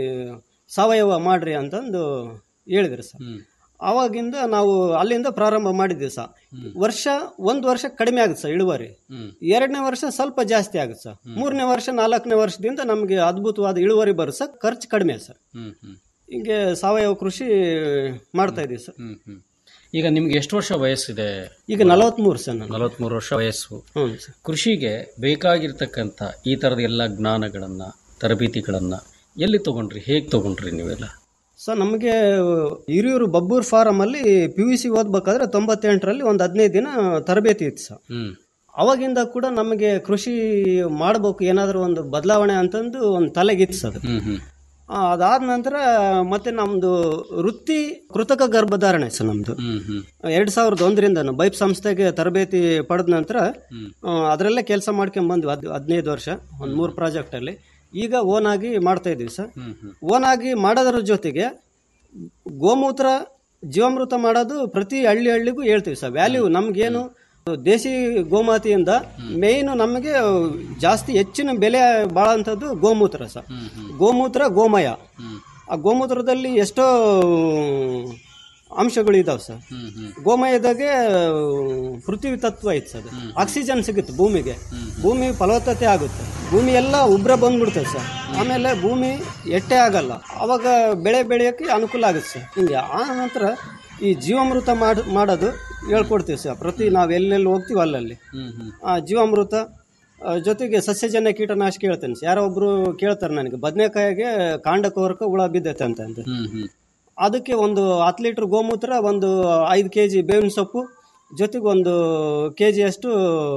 ಸಾವಯವ ಮಾಡ್ರಿ ಅಂತಂದು ಹೇಳಿದ್ರು ಸರ್ ಆವಾಗಿಂದ ನಾವು ಅಲ್ಲಿಂದ ಪ್ರಾರಂಭ ಮಾಡಿದ್ವಿ ಸರ್ ವರ್ಷ ಒಂದು ವರ್ಷ ಕಡಿಮೆ ಆಗುತ್ತೆ ಸರ್ ಇಳುವರಿ ಎರಡನೇ ವರ್ಷ ಸ್ವಲ್ಪ ಜಾಸ್ತಿ ಆಗುತ್ತೆ ಸರ್ ಮೂರನೇ ವರ್ಷ ನಾಲ್ಕನೇ ವರ್ಷದಿಂದ ನಮಗೆ ಅದ್ಭುತವಾದ ಇಳುವರಿ ಬರುತ್ತೆ ಸರ್ ಖರ್ಚು ಕಡಿಮೆ ಸರ್ ಹ್ಮ್ ಹ್ಮ್ ಹಿಂಗೆ ಸಾವಯವ ಕೃಷಿ ಮಾಡ್ತಾ ಇದೀವಿ ಸರ್ ಹ್ಮ್ ಹ್ಮ್ ಈಗ ನಿಮ್ಗೆ ಎಷ್ಟು ವರ್ಷ ವಯಸ್ಸಿದೆ ಈಗ ನಲವತ್ಮೂರು ಸರ್ ನಾನು ನಲವತ್ಮೂರು ವರ್ಷ ವಯಸ್ಸು ಹ್ಞೂ ಸರ್ ಕೃಷಿಗೆ ಬೇಕಾಗಿರ್ತಕ್ಕಂಥ ಈ ಥರದ ಎಲ್ಲ ಜ್ಞಾನಗಳನ್ನು ತರಬೇತಿಗಳನ್ನು ಎಲ್ಲಿ ತಗೊಂಡ್ರಿ ಹೇಗೆ ತಗೊಂಡ್ರಿ ನೀವೆಲ್ಲ ಸರ್ ನಮಗೆ ಹಿರಿಯೂರು ಬಬ್ಬೂರ್ ಫಾರಂ ಅಲ್ಲಿ ಪಿ ಯು ಸಿ ಓದ್ಬೇಕಾದ್ರೆ ತೊಂಬತ್ತೆಂಟರಲ್ಲಿ ಒಂದು ಹದಿನೈದು ದಿನ ತರಬೇತಿ ಇತ್ತು ಸರ್ ಹ್ಮ್ ಅವಾಗಿಂದ ಕೂಡ ನಮಗೆ ಕೃಷಿ ಮಾಡಬೇಕು ಏನಾದರೂ ಒಂದು ಬದಲಾವಣೆ ಅಂತಂದು ಒಂದು ತಲೆಗಿತ್ತು ಸರ್ ಹ್ಮ್ ಹ್ಮ್ ಆ, ಅದಾದ ನಂತರ ಮತ್ತೆ ನಮ್ದು ವೃತ್ತಿ ಕೃತಕ ಗರ್ಭಧಾರಣೆ ಸರ್ ನಮ್ದು ಹ್ಮ್ ಹ್ಮ್ ಎರಡ್ ಸಾವಿರದ ಒಂದರಿಂದ ಬೈಪ್ ಸಂಸ್ಥೆಗೆ ತರಬೇತಿ ಪಡೆದ ನಂತರ ಆ, ಅದರಲ್ಲೇ ಕೆಲಸ ಮಾಡ್ಕೊಂಡ್ ಬಂದ್ವಿ ಹದ್ ಹದಿನೈದು ವರ್ಷ ಒಂದು ಮೂರು ಪ್ರಾಜೆಕ್ಟ್ ಅಲ್ಲಿ ಈಗ ಓನ್ ಆಗಿ ಮಾಡ್ತಾ ಇದೀವಿ ಸರ್ ಹ್ಮ್ ಹ್ಮ್ ಓನ್ ಆಗಿ ಮಾಡೋದ್ರ ಜೊತೆಗೆ ಗೋಮೂತ್ರ ಜೀವಾಮೃತ ಮಾಡೋದು ಪ್ರತಿ ಹಳ್ಳಿ ಹಳ್ಳಿಗೂ ಹೇಳ್ತೀವಿ ಸರ್ ವ್ಯಾಲ್ಯೂ ನಮ್ಗೇನು ದೇಸಿ ಗೋಮಾತೆಯಿಂದ ಮೇಯ್ನು ನಮಗೆ ಜಾಸ್ತಿ ಹೆಚ್ಚಿನ ಬೆಲೆ ಬಾಳಂಥದ್ದು ಗೋಮೂತ್ರ ಸರ್ ಗೋಮೂತ್ರ ಗೋಮಯ ಆ ಗೋಮೂತ್ರದಲ್ಲಿ ಎಷ್ಟೋ ಅಂಶಗಳು ಇದಾವೆ ಸರ್ ಗೋಮಯದಾಗೆ ಪೃಥ್ವಿ ತತ್ವ ಐತೆ ಸರ್ ಆಕ್ಸಿಜನ್ ಸಿಗುತ್ತೆ ಭೂಮಿಗೆ ಭೂಮಿ ಫಲವತ್ತತೆ ಆಗುತ್ತೆ ಭೂಮಿ ಎಲ್ಲ ಉಬ್ರ ಬಂದ್ಬಿಡ್ತದೆ ಸರ್ ಆಮೇಲೆ ಭೂಮಿ ಎಟ್ಟೆ ಆಗಲ್ಲ ಅವಾಗ ಬೆಳೆ ಬೆಳೆಯೋಕ್ಕೆ ಅನುಕೂಲ ಆಗುತ್ತೆ ಸರ್ ಹಿಂಗೆ ಆ ನಂತರ ಈ ಜೀವಾಮೃತ ಮಾಡ್ ಮಾಡೋದು ಹೇಳ್ಕೊಡ್ತೀವಿ ಸರ್ ಪ್ರತಿ ನಾವು ಎಲ್ಲೆಲ್ಲಿ ಹೋಗ್ತೀವಿ ಅಲ್ಲಲ್ಲಿ ಆ ಜೀವಾಮೃತ ಆ, ಜೊತೆಗೆ ಸಸ್ಯಜನ್ಯ ಕೀಟನಾಶಕ ಹೇಳ್ತೇನೆ ಸರ್ ಯಾರೋ ಒಬ್ರು ಕೇಳ್ತಾರೆ ನನಗೆ ಬದನೆಕಾಯಿಗೆ ಕಾಂಡ ಕೋರಕ ಹುಳ ಬಿದ್ದೈತೆ ಅಂತ ಅಂತ ಅದಕ್ಕೆ ಒಂದು ಹತ್ತು ಲೀಟ್ರ್ ಗೋಮೂತ್ರ ಒಂದು ಐದು ಕೆ ಜಿ ಬೇವಿನ ಸೊಪ್ಪು ಜೊತೆಗೆ ಒಂದು ಕೆ ಜಿಯಷ್ಟು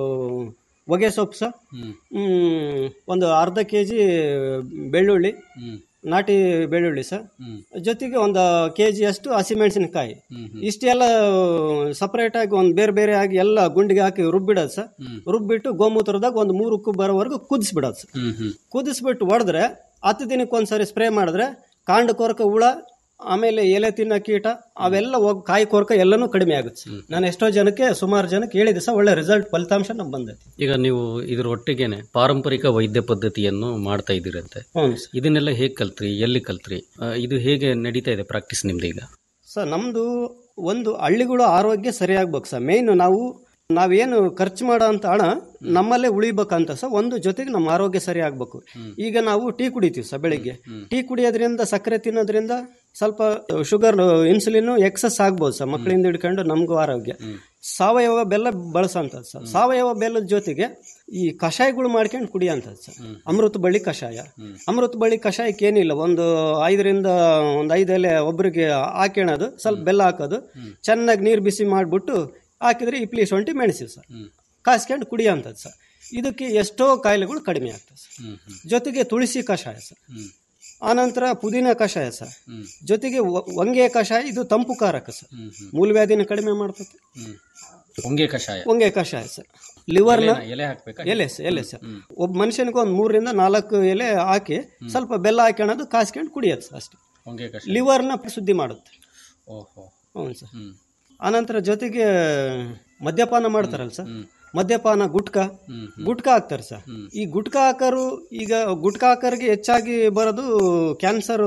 ಹೊಗೆ ಸೊಪ್ಪು ಸಹ ಹ್ಮ್, ಒಂದು ಅರ್ಧ ಕೆ ಜಿ ಬೆಳ್ಳುಳ್ಳಿ ನಾಟಿ ಬೆಳ್ಳುಳ್ಳಿ ಸರ್ ಜೊತೆಗೆ ಒಂದು ಕೆ ಜಿಯಷ್ಟು ಹಸಿಮೆಣಸಿನಕಾಯಿ ಇಷ್ಟೆಲ್ಲ ಸಪ್ರೇಟ್ ಆಗಿ ಒಂದು ಬೇರೆ ಬೇರೆ ಆಗಿ ಎಲ್ಲ ಗುಂಡಿಗೆ ಹಾಕಿ ರುಬ್ಬಿಡೋದು ಸರ್ ರುಬ್ಬಿಟ್ಟು ಗೋಮೂತ್ರದಾಗ ಒಂದು ಮೂರು ಉಕ್ಕು ಬರೋವರೆಗೂ ಕುದಿಸ್ಬಿಡೋದು ಸರ್ ಕುದಿಸ್ಬಿಟ್ಟು ಹೊಡೆದ್ರೆ ಹತ್ತು ದಿನಕ್ಕೆ ಒಂದ್ಸರಿ ಸ್ಪ್ರೇ ಮಾಡಿದ್ರೆ ಕಾಂಡ ಕೊರಕ ಹುಳ ಆಮೇಲೆ ಎಲೆ ತಿನ್ನ ಕೀಟ ಅವೆಲ್ಲ ಹೋಗಿ ಕಾಯಿ ಕೊರಕ ಎಲ್ಲನೂ ಕಡಿಮೆ ಆಗುತ್ತೆ ಸರ್ ನಾನು ಎಷ್ಟೋ ಜನಕ್ಕೆ ಸುಮಾರು ಜನಕ್ಕೆ ಹೇಳಿದೆ ಸರ್ ಒಳ್ಳೆ ರಿಸಲ್ಟ್ ಫಲಿತಾಂಶ ನಮ್ಗೆ ಬಂದೈತಿ ಈಗ ನೀವು ಇದ್ರ ಒಟ್ಟಿಗೆನೆ ಪಾರಂಪರಿಕ ವೈದ್ಯ ಪದ್ಧತಿಯನ್ನು ಮಾಡ್ತಾ ಇದ್ದೀರಂತೆ ಹ್ಞೂ ಇದನ್ನೆಲ್ಲ ಹೇಗೆ ಕಲ್ತ್ರಿ ಎಲ್ಲಿ ಕಲ್ತ್ರಿ ಆ, ಇದು ಹೇಗೆ ನಡೀತಾ ಇದೆ ಪ್ರಾಕ್ಟೀಸ್ ನಿಮ್ದು ಈಗ ಸರ್ ನಮ್ಮದು ಒಂದು ಹಳ್ಳಿಗಳ ಆರೋಗ್ಯ ಸರಿಯಾಗ್ಬೇಕು ಸರ್ ಮೇಯ್ನು ನಾವು ನಾವೇನು ಖರ್ಚು ಮಾಡೋ ಅಂತ ಹಣ ನಮ್ಮಲ್ಲೇ ಉಳಿಬೇಕಂತ ಸರ್ ಒಂದು ಜೊತೆಗೆ ನಮ್ಮ ಆರೋಗ್ಯ ಸರಿ ಆಗ್ಬೇಕು ಈಗ ನಾವು ಟೀ ಕುಡಿತೀವಿ ಸರ್ ಬೆಳಿಗ್ಗೆ ಟೀ ಕುಡಿಯೋದ್ರಿಂದ ಸಕ್ಕರೆ ತಿನ್ನೋದ್ರಿಂದ ಸ್ವಲ್ಪ ಶುಗರ್ ಇನ್ಸುಲಿನ್ ಎಕ್ಸಸ್ ಆಗ್ಬೋದು ಸರ್ ಮಕ್ಕಳಿಂದ ಹಿಡ್ಕೊಂಡು ನಮಗೂ ಆರೋಗ್ಯ ಸಾವಯವ ಬೆಲ್ಲ ಬಳಸೋಂಥದ್ದು ಸರ್ ಸಾವಯವ ಬೆಲ್ಲದ ಜೊತೆಗೆ ಈ ಕಷಾಯಗಳು ಮಾಡ್ಕೊಂಡು ಕುಡಿಯೋಂಥದ್ದು ಸರ್ ಅಮೃತ ಬಳ್ಳಿ ಕಷಾಯ ಅಮೃತ ಬಳ್ಳಿ ಕಷಾಯಕ್ಕೆ ಏನಿಲ್ಲ ಒಂದು ಐದರಿಂದ ಒಂದು ಐದು ಎಲೆ ಒಬ್ರಿಗೆ ಹಾಕ್ಯಣದು ಸ್ವಲ್ಪ ಬೆಲ್ಲ ಹಾಕೋದು ಚೆನ್ನಾಗಿ ನೀರು ಬಿಸಿ ಮಾಡಿಬಿಟ್ಟು ಹಾಕಿದ್ರೆ ಇಪ್ಲಿ ಶುಂಠಿ ಮೆಣಸಿ ಸರ್ ಕಾಸ್ಕೊಂಡು ಕುಡಿಯೋಂಥದ್ದು ಸರ್ ಇದಕ್ಕೆ ಎಷ್ಟೋ ಕಾಯಿಲೆಗಳು ಕಡಿಮೆ ಆಗ್ತದೆ ಸರ್ ಜೊತೆಗೆ ತುಳಸಿ ಕಷಾಯ ಸರ್ ಆನಂತರ ಪುದೀನ ಕಷಾಯ ಸರ್ ಜೊತೆಗೆ ವ- ಹೊಂಗೆ ಕಷಾಯ ಇದು ತಂಪು ಕಾರಕ ಸರ್ ಮೂಲವ್ಯಾಧಿನ ಕಡಿಮೆ ಮಾಡ್ತದೆ ಹೊಂಗೆ ಕಷಾಯ ಹೊಂಗೆ ಕಷಾಯ ಸರ್ ಲಿವರ್ನ ಎಲೆನ- ಎಲೆ ಹಾಕ್ಬೇಕಾ? ಎಲೆ ಸರ್ ಎಲೆ ಸರ್ ಒಬ್ಬ ಮನುಷ್ಯನಿಗೆ ಒಂದು ಮೂರರಿಂದ ನಾಲ್ಕು ಎಲೆ ಹಾಕಿ ಸ್ವಲ್ಪ ಬೆಲ್ಲ ಹಾಕ್ಯಣದು ಕಾಸ್ಕೊಂಡು ಕುಡಿಯೋದು ಸರ್ ಅಷ್ಟೇ ಹೊಂಗೆ ಕಷಾಯ ಲಿವರ್ನ ಶುದ್ಧಿ ಮಾಡುತ್ತೆ ಓಹೋ ಹ್ಞೂ ಸರ್ ಆನಂತರ ಜೊತೆಗೆ ಮದ್ಯಪಾನ ಮಾಡ್ತಾರಲ್ಲ ಸರ್ ಮದ್ಯಪಾನ ಗುಟ್ಕಾ ಗುಟ್ಕಾ ಹಾಕ್ತಾರೆ ಸರ್ ಈ ಗುಟ್ಕಾ ಹಾಕರು ಈಗ ಗುಟ್ಕಾ ಹಾಕರಿಗೆ ಹೆಚ್ಚಾಗಿ ಬರೋದು ಕ್ಯಾನ್ಸರ್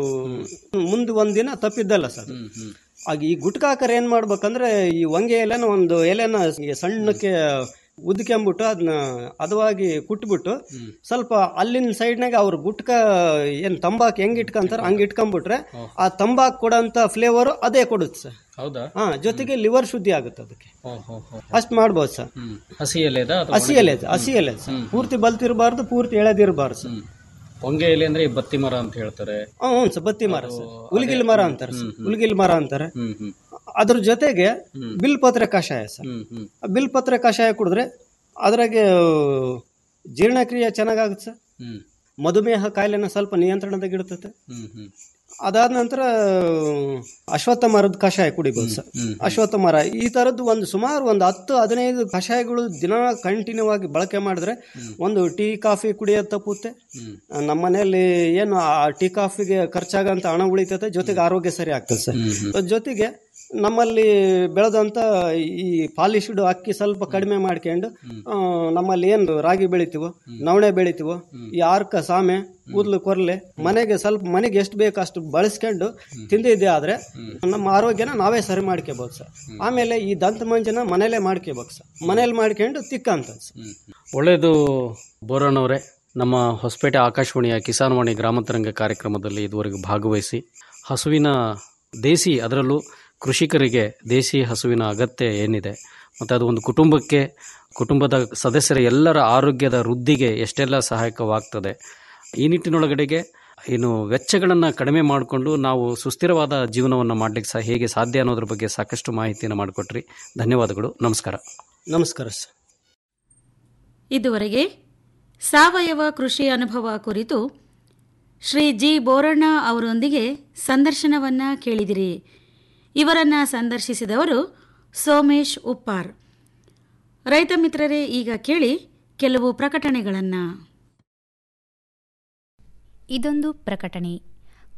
ಮುಂದೆ ಒಂದಿನ ತಪ್ಪಿದ್ದಲ್ಲ ಸರ್ ಆಗ ಈ ಗುಟ್ಕಾ ಹಾಕರ್ ಏನ್ ಮಾಡ್ಬೇಕಂದ್ರೆ ಈ ಹೊಂಗೆ ಎಲೆನ ಒಂದು ಎಲೆನ ಸಣ್ಣಕ್ಕೆ ಉದ್ಕೊಂಬಿಟ್ಟು ಅದನ್ನ ಹದವಾಗಿ ಕುಟ್ಬಿಟ್ಟು ಸ್ವಲ್ಪ ಅಲ್ಲಿನ ಸೈಡ್ನಾಗ ಅವ್ರು ಗುಟ್ಕ ಏನ್ ತಂಬಾಕು ಹೆಂಗ್ ಇಟ್ಕೊಂತಾರ ಹಂಗ್ ಇಟ್ಕೊಂಡ್ಬಿಟ್ರೆ ಆ ತಂಬಾಕು ಕೊಡೋಂತ ಫ್ಲೇವರ್ ಅದೇ ಕೊಡುತ್ತೆ ಸರ್ ಹೌದಾ ಹಾ ಜೊತೆಗೆ ಲಿವರ್ ಶುದ್ಧಿ ಆಗುತ್ತೆ ಅದಕ್ಕೆ ಓಹೋ ಅಷ್ಟ್ ಮಾಡ್ಬೋದು ಸರ್ ಹಸಿ ಎಲೆದ ಹಸಿ ಎಲೆ ಹಸಿ ಎಲೆ ಸರ್ ಪೂರ್ತಿ ಬಲ್ತಿರಬಾರ್ದು ಪೂರ್ತಿ ಎಳೆದಿರಬಾರ್ದು ಸರ್ ಹೊಂಗೆ ಎಲೆ ಅಂದ್ರೆ ಈ ಬತ್ತಿ ಮರ ಅಂತ ಹೇಳ್ತಾರೆ ಹ್ಞೂ ಹ್ಞೂ ಸರ್ ಬತ್ತಿ ಮರ ಸರ್ ಉಲ್ಗಿಲ್ ಮರ ಅಂತಾರೆ ಸರ್ ಉಲ್ಗಿಲ್ ಮರ ಅಂತಾರೆ ಹ್ಮ್ ಹ್ಮ್ ಅದ್ರ ಜೊತೆಗೆ ಬಿಲ್ಪತ್ರೆ ಕಷಾಯ ಸರ್ ಹ್ಮ್ ಹ್ಮ್ ಆ ಬಿಲ್ಪತ್ರೆ ಕಷಾಯ ಕುಡಿದ್ರೆ ಅದ್ರಾಗೆ ಜೀರ್ಣಕ್ರಿಯೆ ಚೆನ್ನಾಗಾಗುತ್ತೆ ಸರ್ ಹ್ಮ್ ಮಧುಮೇಹ ಕಾಯಿಲೆನ ಸ್ವಲ್ಪ ನಿಯಂತ್ರಣದಾಗ ಇಡ್ತದೆ ಹ್ಮ್ ಹ್ಮ್ ಅದಾದ ನಂತರ ಅಶ್ವತ್ಥ ಮರದ ಕಷಾಯ ಕುಡಿಬೋದು ಸರ್ ಅಶ್ವತ್ಥ ಮರ ಈ ತರದ್ದು ಒಂದು ಸುಮಾರು ಒಂದು ಹತ್ತು ಹದಿನೈದು ಕಷಾಯಗಳು ದಿನ ಕಂಟಿನ್ಯೂ ಆಗಿ ಬಳಕೆ ಮಾಡಿದ್ರೆ ಒಂದು ಟೀ ಕಾಫಿ ಕುಡಿಯೋದು ತಪ್ಪುತ್ತೆ ನಮ್ಮ ಮನೆಯಲ್ಲಿ ಏನು ಆ ಟೀ ಕಾಫಿಗೆ ಖರ್ಚಾಗಂತ ಹಣ ಉಳಿತೈತೆ ಜೊತೆಗೆ ಆರೋಗ್ಯ ಸರಿ ಆಗ್ತದೆ ಸರ್ ಜೊತೆಗೆ ನಮ್ಮಲ್ಲಿ ಬೆಳೆದಂತ ಈ ಪಾಲಿಶ್ಡ್ ಅಕ್ಕಿ ಸ್ವಲ್ಪ ಕಡಿಮೆ ಮಾಡ್ಕೊಂಡು ಆ, ನಮ್ಮಲ್ಲಿ ಏನು ರಾಗಿ ಬೆಳಿತೀವೋ ನವಣೆ ಬೆಳಿತೀವೋ ಈ ಆರ್ಕ ಸಾಮೆ ಕೂದಲು ಕೊರ್ಲೆ ಮನೆಗೆ ಸ್ವಲ್ಪ ಮನೆಗೆ ಎಷ್ಟು ಬೇಕು ಅಷ್ಟು ಬಳಸ್ಕೊಂಡು ತಿಂದಿದ್ದೆ ಆದ್ರೆ ನಮ್ಮ ಆರೋಗ್ಯನ ನಾವೇ ಸರಿ ಮಾಡ್ಕೋಬಹುದು ಸರ್ ಆಮೇಲೆ ಈ ದಂತ ಮಂಜನ ಮನೇಲೆ ಮಾಡ್ಕೋಬೇಕು ಸರ್ ಮನೇಲಿ ಮಾಡ್ಕೊಂಡು ತಿಕ್ಕಂತದ್ದು ಸರ್ ಒಳ್ಳೆಯದು ಬೋರಣ್ಣವರೇ ನಮ್ಮ ಹೊಸಪೇಟೆ ಆಕಾಶವಾಣಿಯ ಕಿಸಾನ್ವಾಣಿ ಗ್ರಾಮಾಂತರಂಗ ಕಾರ್ಯಕ್ರಮದಲ್ಲಿ ಇದುವರೆಗೂ ಭಾಗವಹಿಸಿ ಹಸುವಿನ ದೇಸಿ ಅದರಲ್ಲೂ ಕೃಷಿಕರಿಗೆ ದೇಸಿ ಹಸುವಿನ ಅಗತ್ಯ ಏನಿದೆ ಮತ್ತು ಅದು ಒಂದು ಕುಟುಂಬಕ್ಕೆ ಕುಟುಂಬದ ಸದಸ್ಯರ ಎಲ್ಲರ ಆರೋಗ್ಯದ ವೃದ್ಧಿಗೆ ಎಷ್ಟೆಲ್ಲ ಸಹಾಯಕವಾಗ್ತದೆ ಈ ನಿಟ್ಟಿನೊಳಗಡೆಗೆ ಏನು ವೆಚ್ಚಗಳನ್ನು ಕಡಿಮೆ ಮಾಡಿಕೊಂಡು ನಾವು ಸುಸ್ಥಿರವಾದ ಜೀವನವನ್ನು ಮಾಡಲಿಕ್ಕೆ ಸಹ ಹೇಗೆ ಸಾಧ್ಯ ಅನ್ನೋದ್ರ ಬಗ್ಗೆ ಸಾಕಷ್ಟು ಮಾಹಿತಿಯನ್ನು ಮಾಡಿಕೊಟ್ರಿ ಧನ್ಯವಾದಗಳು ನಮಸ್ಕಾರ ನಮಸ್ಕಾರ ಸರ್ ಇದುವರೆಗೆ ಸಾವಯವ ಕೃಷಿ ಅನುಭವ ಕುರಿತು ಶ್ರೀ ಜಿ ಬೋರಣ್ಣ ಅವರೊಂದಿಗೆ ಸಂದರ್ಶನವನ್ನ ಕೇಳಿದಿರಿ ಇವರನ್ನ ಸಂದರ್ಶಿಸಿದವರು ಸೋಮೇಶ್ ಉಪ್ಪಾರ್ ರೈತ ಮಿತ್ರರೇ ಈಗ ಕೇಳಿ ಕೆಲವು ಪ್ರಕಟಣೆಗಳನ್ನು ಇದೊಂದು ಪ್ರಕಟಣೆ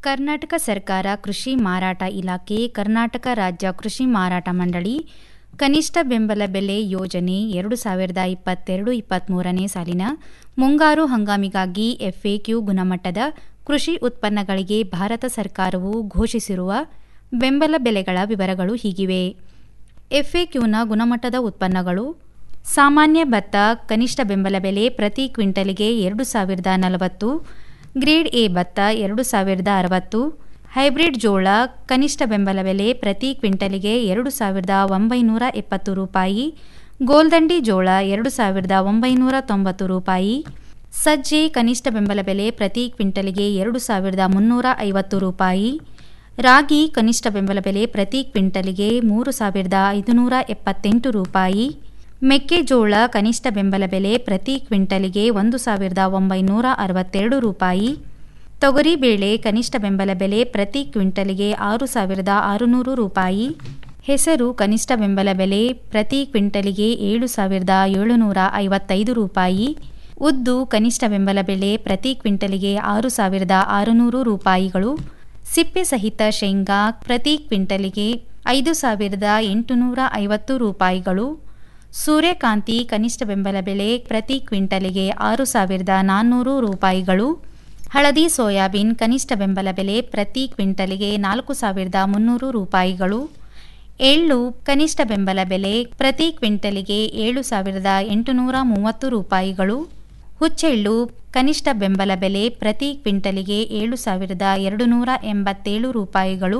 ಕರ್ನಾಟಕ ಸರ್ಕಾರ ಕೃಷಿ ಮಾರಾಟ ಇಲಾಖೆ ಕರ್ನಾಟಕ ರಾಜ್ಯ ಕೃಷಿ ಮಾರಾಟ ಮಂಡಳಿ ಕನಿಷ್ಠ ಬೆಂಬಲ ಬೆಲೆ ಯೋಜನೆ ಎರಡು ಸಾವಿರದ ಇಪ್ಪತ್ತೆರಡು ಇಪ್ಪತ್ತ್ಮೂರನೇ ಸಾಲಿನ ಮುಂಗಾರು ಹಂಗಾಮಿಗಾಗಿ ಎಫ್ಎಕ್ಯೂ ಗುಣಮಟ್ಟದ ಕೃಷಿ ಉತ್ಪನ್ನಗಳಿಗೆ ಭಾರತ ಸರ್ಕಾರವು ಘೋಷಿಸಿರುವ ಬೆಂಬಲ ಬೆಲೆಗಳ ವಿವರಗಳು ಹೀಗಿವೆ ಎಫ್ಎಕ್ಯೂನ ಗುಣಮಟ್ಟದ ಉತ್ಪನ್ನಗಳು ಸಾಮಾನ್ಯ ಭತ್ತ ಕನಿಷ್ಠ ಬೆಂಬಲ ಬೆಲೆ ಪ್ರತಿ ಕ್ವಿಂಟಲಿಗೆ ಎರಡು ಸಾವಿರದ ನಲವತ್ತು ಗ್ರೇಡ್ ಎ ಭತ್ತ ಎರಡು ಸಾವಿರದ ಅರವತ್ತು ಹೈಬ್ರಿಡ್ ಜೋಳ ಕನಿಷ್ಠ ಬೆಂಬಲ ಬೆಲೆ ಪ್ರತಿ ಕ್ವಿಂಟಲಿಗೆ ಎರಡು ಸಾವಿರದ ಒಂಬೈನೂರ ಎಪ್ಪತ್ತು ರೂಪಾಯಿ ಗೋಲ್ದಂಡಿ ಜೋಳ ಎರಡು ಸಾವಿರದ ಒಂಬೈನೂರ ತೊಂಬತ್ತು ರೂಪಾಯಿ ಸಜ್ಜೆ ಕನಿಷ್ಠ ಬೆಂಬಲ ಬೆಲೆ ಪ್ರತಿ ಕ್ವಿಂಟಲಿಗೆ ಎರಡು ಸಾವಿರದ ಮುನ್ನೂರ ಐವತ್ತು ರೂಪಾಯಿ ರಾಗಿ ಕನಿಷ್ಠ ಬೆಂಬಲ ಬೆಲೆ ಪ್ರತಿ ಕ್ವಿಂಟಲಿಗೆ ಮೂರು ಸಾವಿರದ ಐದುನೂರ ಎಪ್ಪತ್ತೆಂಟು ರೂಪಾಯಿ ಮೆಕ್ಕೆಜೋಳ ಕನಿಷ್ಠ ಬೆಂಬಲ ಬೆಲೆ ಪ್ರತಿ ಕ್ವಿಂಟಲಿಗೆ ಒಂದು ಸಾವಿರದ ಒಂಬೈನೂರ ಅರವತ್ತೆರಡು ರೂಪಾಯಿ ತೊಗರಿಬೇಳೆ ಕನಿಷ್ಠ ಬೆಂಬಲ ಬೆಲೆ ಪ್ರತಿ ಕ್ವಿಂಟಲಿಗೆ ಆರು ಸಾವಿರದ ಆರುನೂರು ರೂಪಾಯಿ ಹೆಸರು ಕನಿಷ್ಠ ಬೆಂಬಲ ಬೆಲೆ ಪ್ರತಿ ಕ್ವಿಂಟಲಿಗೆ ಏಳು ಸಾವಿರದ ಏಳುನೂರ ಐವತ್ತೈದು ರೂಪಾಯಿ ಉದ್ದು ಕನಿಷ್ಠ ಬೆಂಬಲ ಬೆಲೆ ಪ್ರತಿ ಕ್ವಿಂಟಲಿಗೆ ಆರು ಸಾವಿರದ ಆರುನೂರು ರೂಪಾಯಿಗಳು ಸಿಪ್ಪೆ ಸಹಿತ ಶೇಂಗಾ ಪ್ರತಿ ಕ್ವಿಂಟಲಿಗೆ ಐದು ಸಾವಿರದ ಎಂಟುನೂರ ಐವತ್ತು ರೂಪಾಯಿಗಳು ಸೂರ್ಯಕಾಂತಿ ಕನಿಷ್ಠ ಬೆಂಬಲ ಬೆಲೆ ಪ್ರತಿ ಕ್ವಿಂಟಲಿಗೆ ಆರು ಸಾವಿರದ ನಾನ್ನೂರು ರೂಪಾಯಿಗಳು ಹಳದಿ ಸೋಯಾಬೀನ್ ಕನಿಷ್ಠ ಬೆಂಬಲ ಬೆಲೆ ಪ್ರತಿ ಕ್ವಿಂಟಲಿಗೆ ನಾಲ್ಕು ಸಾವಿರದ ಮುನ್ನೂರು ರೂಪಾಯಿಗಳು ಎಳ್ಳು ಕನಿಷ್ಠ ಬೆಂಬಲ ಬೆಲೆ ಪ್ರತಿ ಕ್ವಿಂಟಲಿಗೆ ಏಳು ಸಾವಿರದ ಎಂಟುನೂರ ಮೂವತ್ತು ರೂಪಾಯಿಗಳು ಹುಚ್ಚೆಳ್ಳು ಕನಿಷ್ಠ ಬೆಂಬಲ ಬೆಲೆ ಪ್ರತಿ ಕ್ವಿಂಟಲಿಗೆ ಏಳು ಸಾವಿರದ ಎರಡು ನೂರ ಎಂಬತ್ತೇಳು ರೂಪಾಯಿಗಳು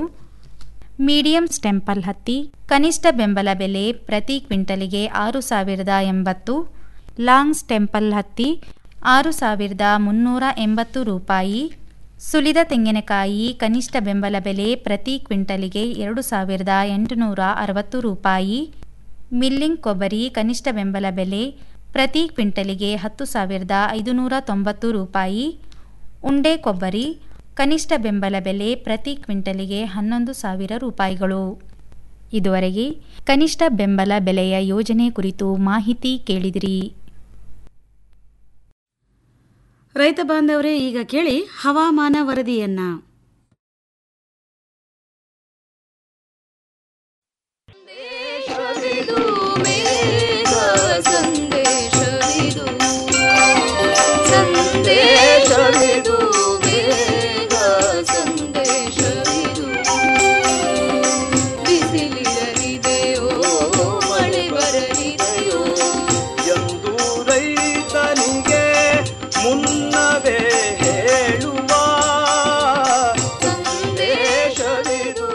ಮೀಡಿಯಂ ಸ್ಟೆಂಪಲ್ ಹತ್ತಿ ಕನಿಷ್ಠ ಬೆಂಬಲ ಬೆಲೆ ಪ್ರತಿ ಕ್ವಿಂಟಲಿಗೆ ಆರು ಸಾವಿರದ ಎಂಬತ್ತು ಲಾಂಗ್ ಸ್ಟೆಂಪಲ್ ಹತ್ತಿ ಆರು ಸಾವಿರದ ಮುನ್ನೂರ ಎಂಬತ್ತು ರೂಪಾಯಿ ಸುಲಿದ ತೆಂಗಿನಕಾಯಿ ಕನಿಷ್ಠ ಬೆಂಬಲ ಬೆಲೆ ಪ್ರತಿ ಕ್ವಿಂಟಲಿಗೆ ಎರಡು ಸಾವಿರದ ಎಂಟುನೂರ ಅರವತ್ತು ರೂಪಾಯಿ ಮಿಲ್ಲಿಂಗ್ ಕೊಬ್ಬರಿ ಕನಿಷ್ಠ ಬೆಂಬಲ ಬೆಲೆ ಪ್ರತಿ ಕ್ವಿಂಟಲಿಗೆ ಹತ್ತು ಸಾವಿರದ ಐದುನೂರ ತೊಂಬತ್ತು ರೂಪಾಯಿ ಉಂಡೆ ಕೊಬ್ಬರಿ ಕನಿಷ್ಠ ಬೆಂಬಲ ಬೆಲೆ ಪ್ರತಿ ಕ್ವಿಂಟಲಿಗೆ ಹನ್ನೊಂದು ಸಾವಿರ ರೂಪಾಯಿಗಳು ಇದುವರೆಗೆ ಕನಿಷ್ಠ ಬೆಂಬಲ ಬೆಲೆಯ ಯೋಜನೆ ಕುರಿತು ಮಾಹಿತಿ ಕೇಳಿದಿರಿ ರೈತ ಬಾಂಧವರೇ ಈಗ ಕೇಳಿ ಹವಾಮಾನ ವರದಿಯನ್ನ ಎಂದು ರೈತನಿಗೆ ಮುನ್ನವೇ ಹೇಳುವ ಸಂದೇಶವಿದು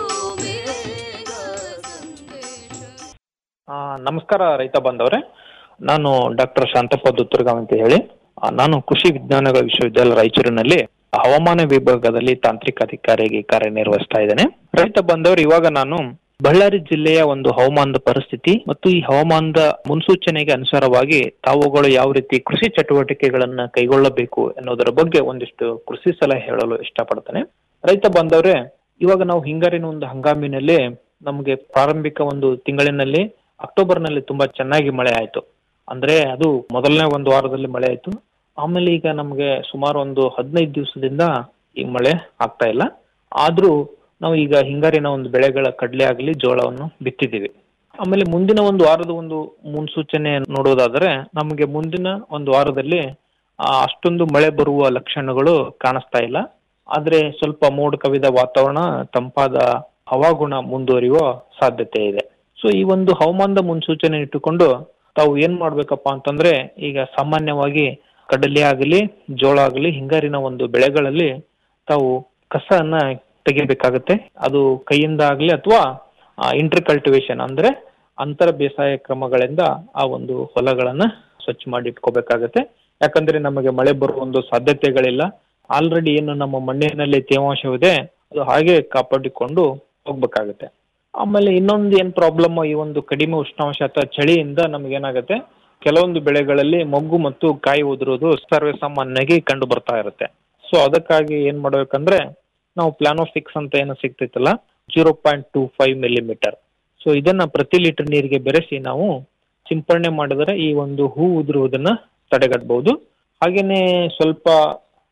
ಆ, ನಮಸ್ಕಾರ ರೈತ ಬಾಂಧವರೇ ನಾನು ಡಾಕ್ಟರ್ ಶಾಂತಪ್ಪ ದುತ್ತರ್ಗಾವ್ ಅಂತ ಹೇಳಿ ಆ, ನಾನು ಕೃಷಿ ವಿಜ್ಞಾನಗಳ ವಿಶ್ವವಿದ್ಯಾಲಯ ರಾಯಚೂರಿನಲ್ಲಿ ಹವಾಮಾನ ವಿಭಾಗದಲ್ಲಿ ತಾಂತ್ರಿಕ ಅಧಿಕಾರಿಯಾಗಿ ಕಾರ್ಯನಿರ್ವಹಿಸ್ತಾ ಇದ್ದೇನೆ ರೈತ ಬಾಂಧವರು ಇವಾಗ ನಾನು ಬಳ್ಳಾರಿ ಜಿಲ್ಲೆಯ ಒಂದು ಹವಾಮಾನದ ಪರಿಸ್ಥಿತಿ ಮತ್ತು ಈ ಹವಾಮಾನದ ಮುನ್ಸೂಚನೆಗೆ ಅನುಸಾರವಾಗಿ ತಾವುಗಳು ಯಾವ ರೀತಿ ಕೃಷಿ ಚಟುವಟಿಕೆಗಳನ್ನ ಕೈಗೊಳ್ಳಬೇಕು ಎನ್ನುವುದರ ಬಗ್ಗೆ ಒಂದಿಷ್ಟು ಕೃಷಿ ಸಲಹೆ ಹೇಳಲು ಇಷ್ಟಪಡ್ತೇನೆ ರೈತ ಬಾಂಧವರೇ ಇವಾಗ ನಾವು ಹಿಂಗಾರಿನ ಒಂದು ಹಂಗಾಮಿನಲ್ಲಿ ನಮಗೆ ಪ್ರಾರಂಭಿಕ ಒಂದು ತಿಂಗಳಿನಲ್ಲಿ ಅಕ್ಟೋಬರ್ ನಲ್ಲಿ ತುಂಬಾ ಚೆನ್ನಾಗಿ ಮಳೆ ಆಯ್ತು ಅಂದ್ರೆ ಅದು ಮೊದಲನೇ ಒಂದು ವಾರದಲ್ಲಿ ಮಳೆ ಆಯ್ತು ಆಮೇಲೆ ಈಗ ನಮಗೆ ಸುಮಾರು ಒಂದು ಹದಿನೈದು ದಿವಸದಿಂದ ಈ ಮಳೆ ಆಗ್ತಾ ಇಲ್ಲ ಆದ್ರೂ ನಾವು ಈಗ ಹಿಂಗಾರಿನ ಒಂದು ಬೆಳೆಗಳ ಕಡಲೆ ಆಗಲಿ ಜೋಳವನ್ನು ಬಿತ್ತಿದ್ದೀವಿ ಆಮೇಲೆ ಮುಂದಿನ ಒಂದು ವಾರದ ಒಂದು ಮುನ್ಸೂಚನೆ ನೋಡೋದಾದ್ರೆ ನಮಗೆ ಮುಂದಿನ ಒಂದು ವಾರದಲ್ಲಿ ಆ, ಅಷ್ಟೊಂದು ಮಳೆ ಬರುವ ಲಕ್ಷಣಗಳು ಕಾಣಿಸ್ತಾ ಇಲ್ಲ ಆದ್ರೆ ಸ್ವಲ್ಪ ಮೋಡ ಕವಿದ ವಾತಾವರಣ ತಂಪಾದ ಹವಾಗುಣ ಮುಂದುವರಿಯುವ ಸಾಧ್ಯತೆ ಇದೆ ಸೊ ಈ ಒಂದು ಹವಾಮಾನದ ಮುನ್ಸೂಚನೆ ಇಟ್ಟುಕೊಂಡು ತಾವು ಏನ್ ಮಾಡ್ಬೇಕಪ್ಪ ಅಂತಂದ್ರೆ ಈಗ ಸಾಮಾನ್ಯವಾಗಿ ಕಡಲೆ ಆಗಲಿ ಜೋಳ ಆಗಲಿ ಹಿಂಗಾರಿನ ಒಂದು ಬೆಳೆಗಳಲ್ಲಿ ತಾವು ಕಸನ ತೆಗಿಬೇಕಾಗತ್ತೆ ಅದು ಕೈಯಿಂದ ಆಗ್ಲಿ ಅಥವಾ ಇಂಟರ್ ಕಲ್ಟಿವೇಶನ್ ಅಂದ್ರೆ ಅಂತರ ಬೇಸಾಯ ಕ್ರಮಗಳಿಂದ ಆ ಒಂದು ಹೊಲಗಳನ್ನ ಸ್ವಚ್ಛ ಮಾಡಿ ಇಟ್ಕೋಬೇಕಾಗತ್ತೆ ಯಾಕಂದ್ರೆ ನಮಗೆ ಮಳೆ ಬರುವ ಒಂದು ಸಾಧ್ಯತೆಗಳಿಲ್ಲ ಆಲ್ರೆಡಿ ಏನು ನಮ್ಮ ಮಣ್ಣಿನಲ್ಲಿ ತೇವಾಂಶವಿದೆ ಅದು ಹಾಗೆ ಕಾಪಾಡಿಕೊಂಡು ಹೋಗ್ಬೇಕಾಗತ್ತೆ ಆಮೇಲೆ ಇನ್ನೊಂದು ಏನ್ ಪ್ರಾಬ್ಲಮ್ ಈ ಒಂದು ಕಡಿಮೆ ಉಷ್ಣಾಂಶ ಅಥವಾ ಚಳಿಯಿಂದ ನಮ್ಗೆ ಏನಾಗುತ್ತೆ ಕೆಲವೊಂದು ಬೆಳೆಗಳಲ್ಲಿ ಮೊಗ್ಗು ಮತ್ತು ಕಾಯಿ ಉದುರೋದು ಸರ್ವೇ ಸಾಮಾನ್ಯವಾಗಿ ಕಂಡು ಬರ್ತಾ ಇರುತ್ತೆ ಸೊ ಅದಕ್ಕಾಗಿ ಏನ್ ಮಾಡ್ಬೇಕಂದ್ರೆ ನಾವು ಪ್ಲಾನೋಫಿಕ್ಸ್ ಅಂತ ಏನು ಸಿಗ್ತೈತಲ್ಲ zero point two five millimetre so ಇದನ್ನ ಪ್ರತಿ ಲೀಟರ್ ನೀರಿಗೆ ಬೆರೆಸಿ ನಾವು ಸಿಂಪರಣೆ ಮಾಡಿದರೆ ಈ ಒಂದು ಹೂ ಉದುರುವುದನ್ನ ತಡೆಗಟ್ಟಬಹುದು ಹಾಗೇನೆ ಸ್ವಲ್ಪ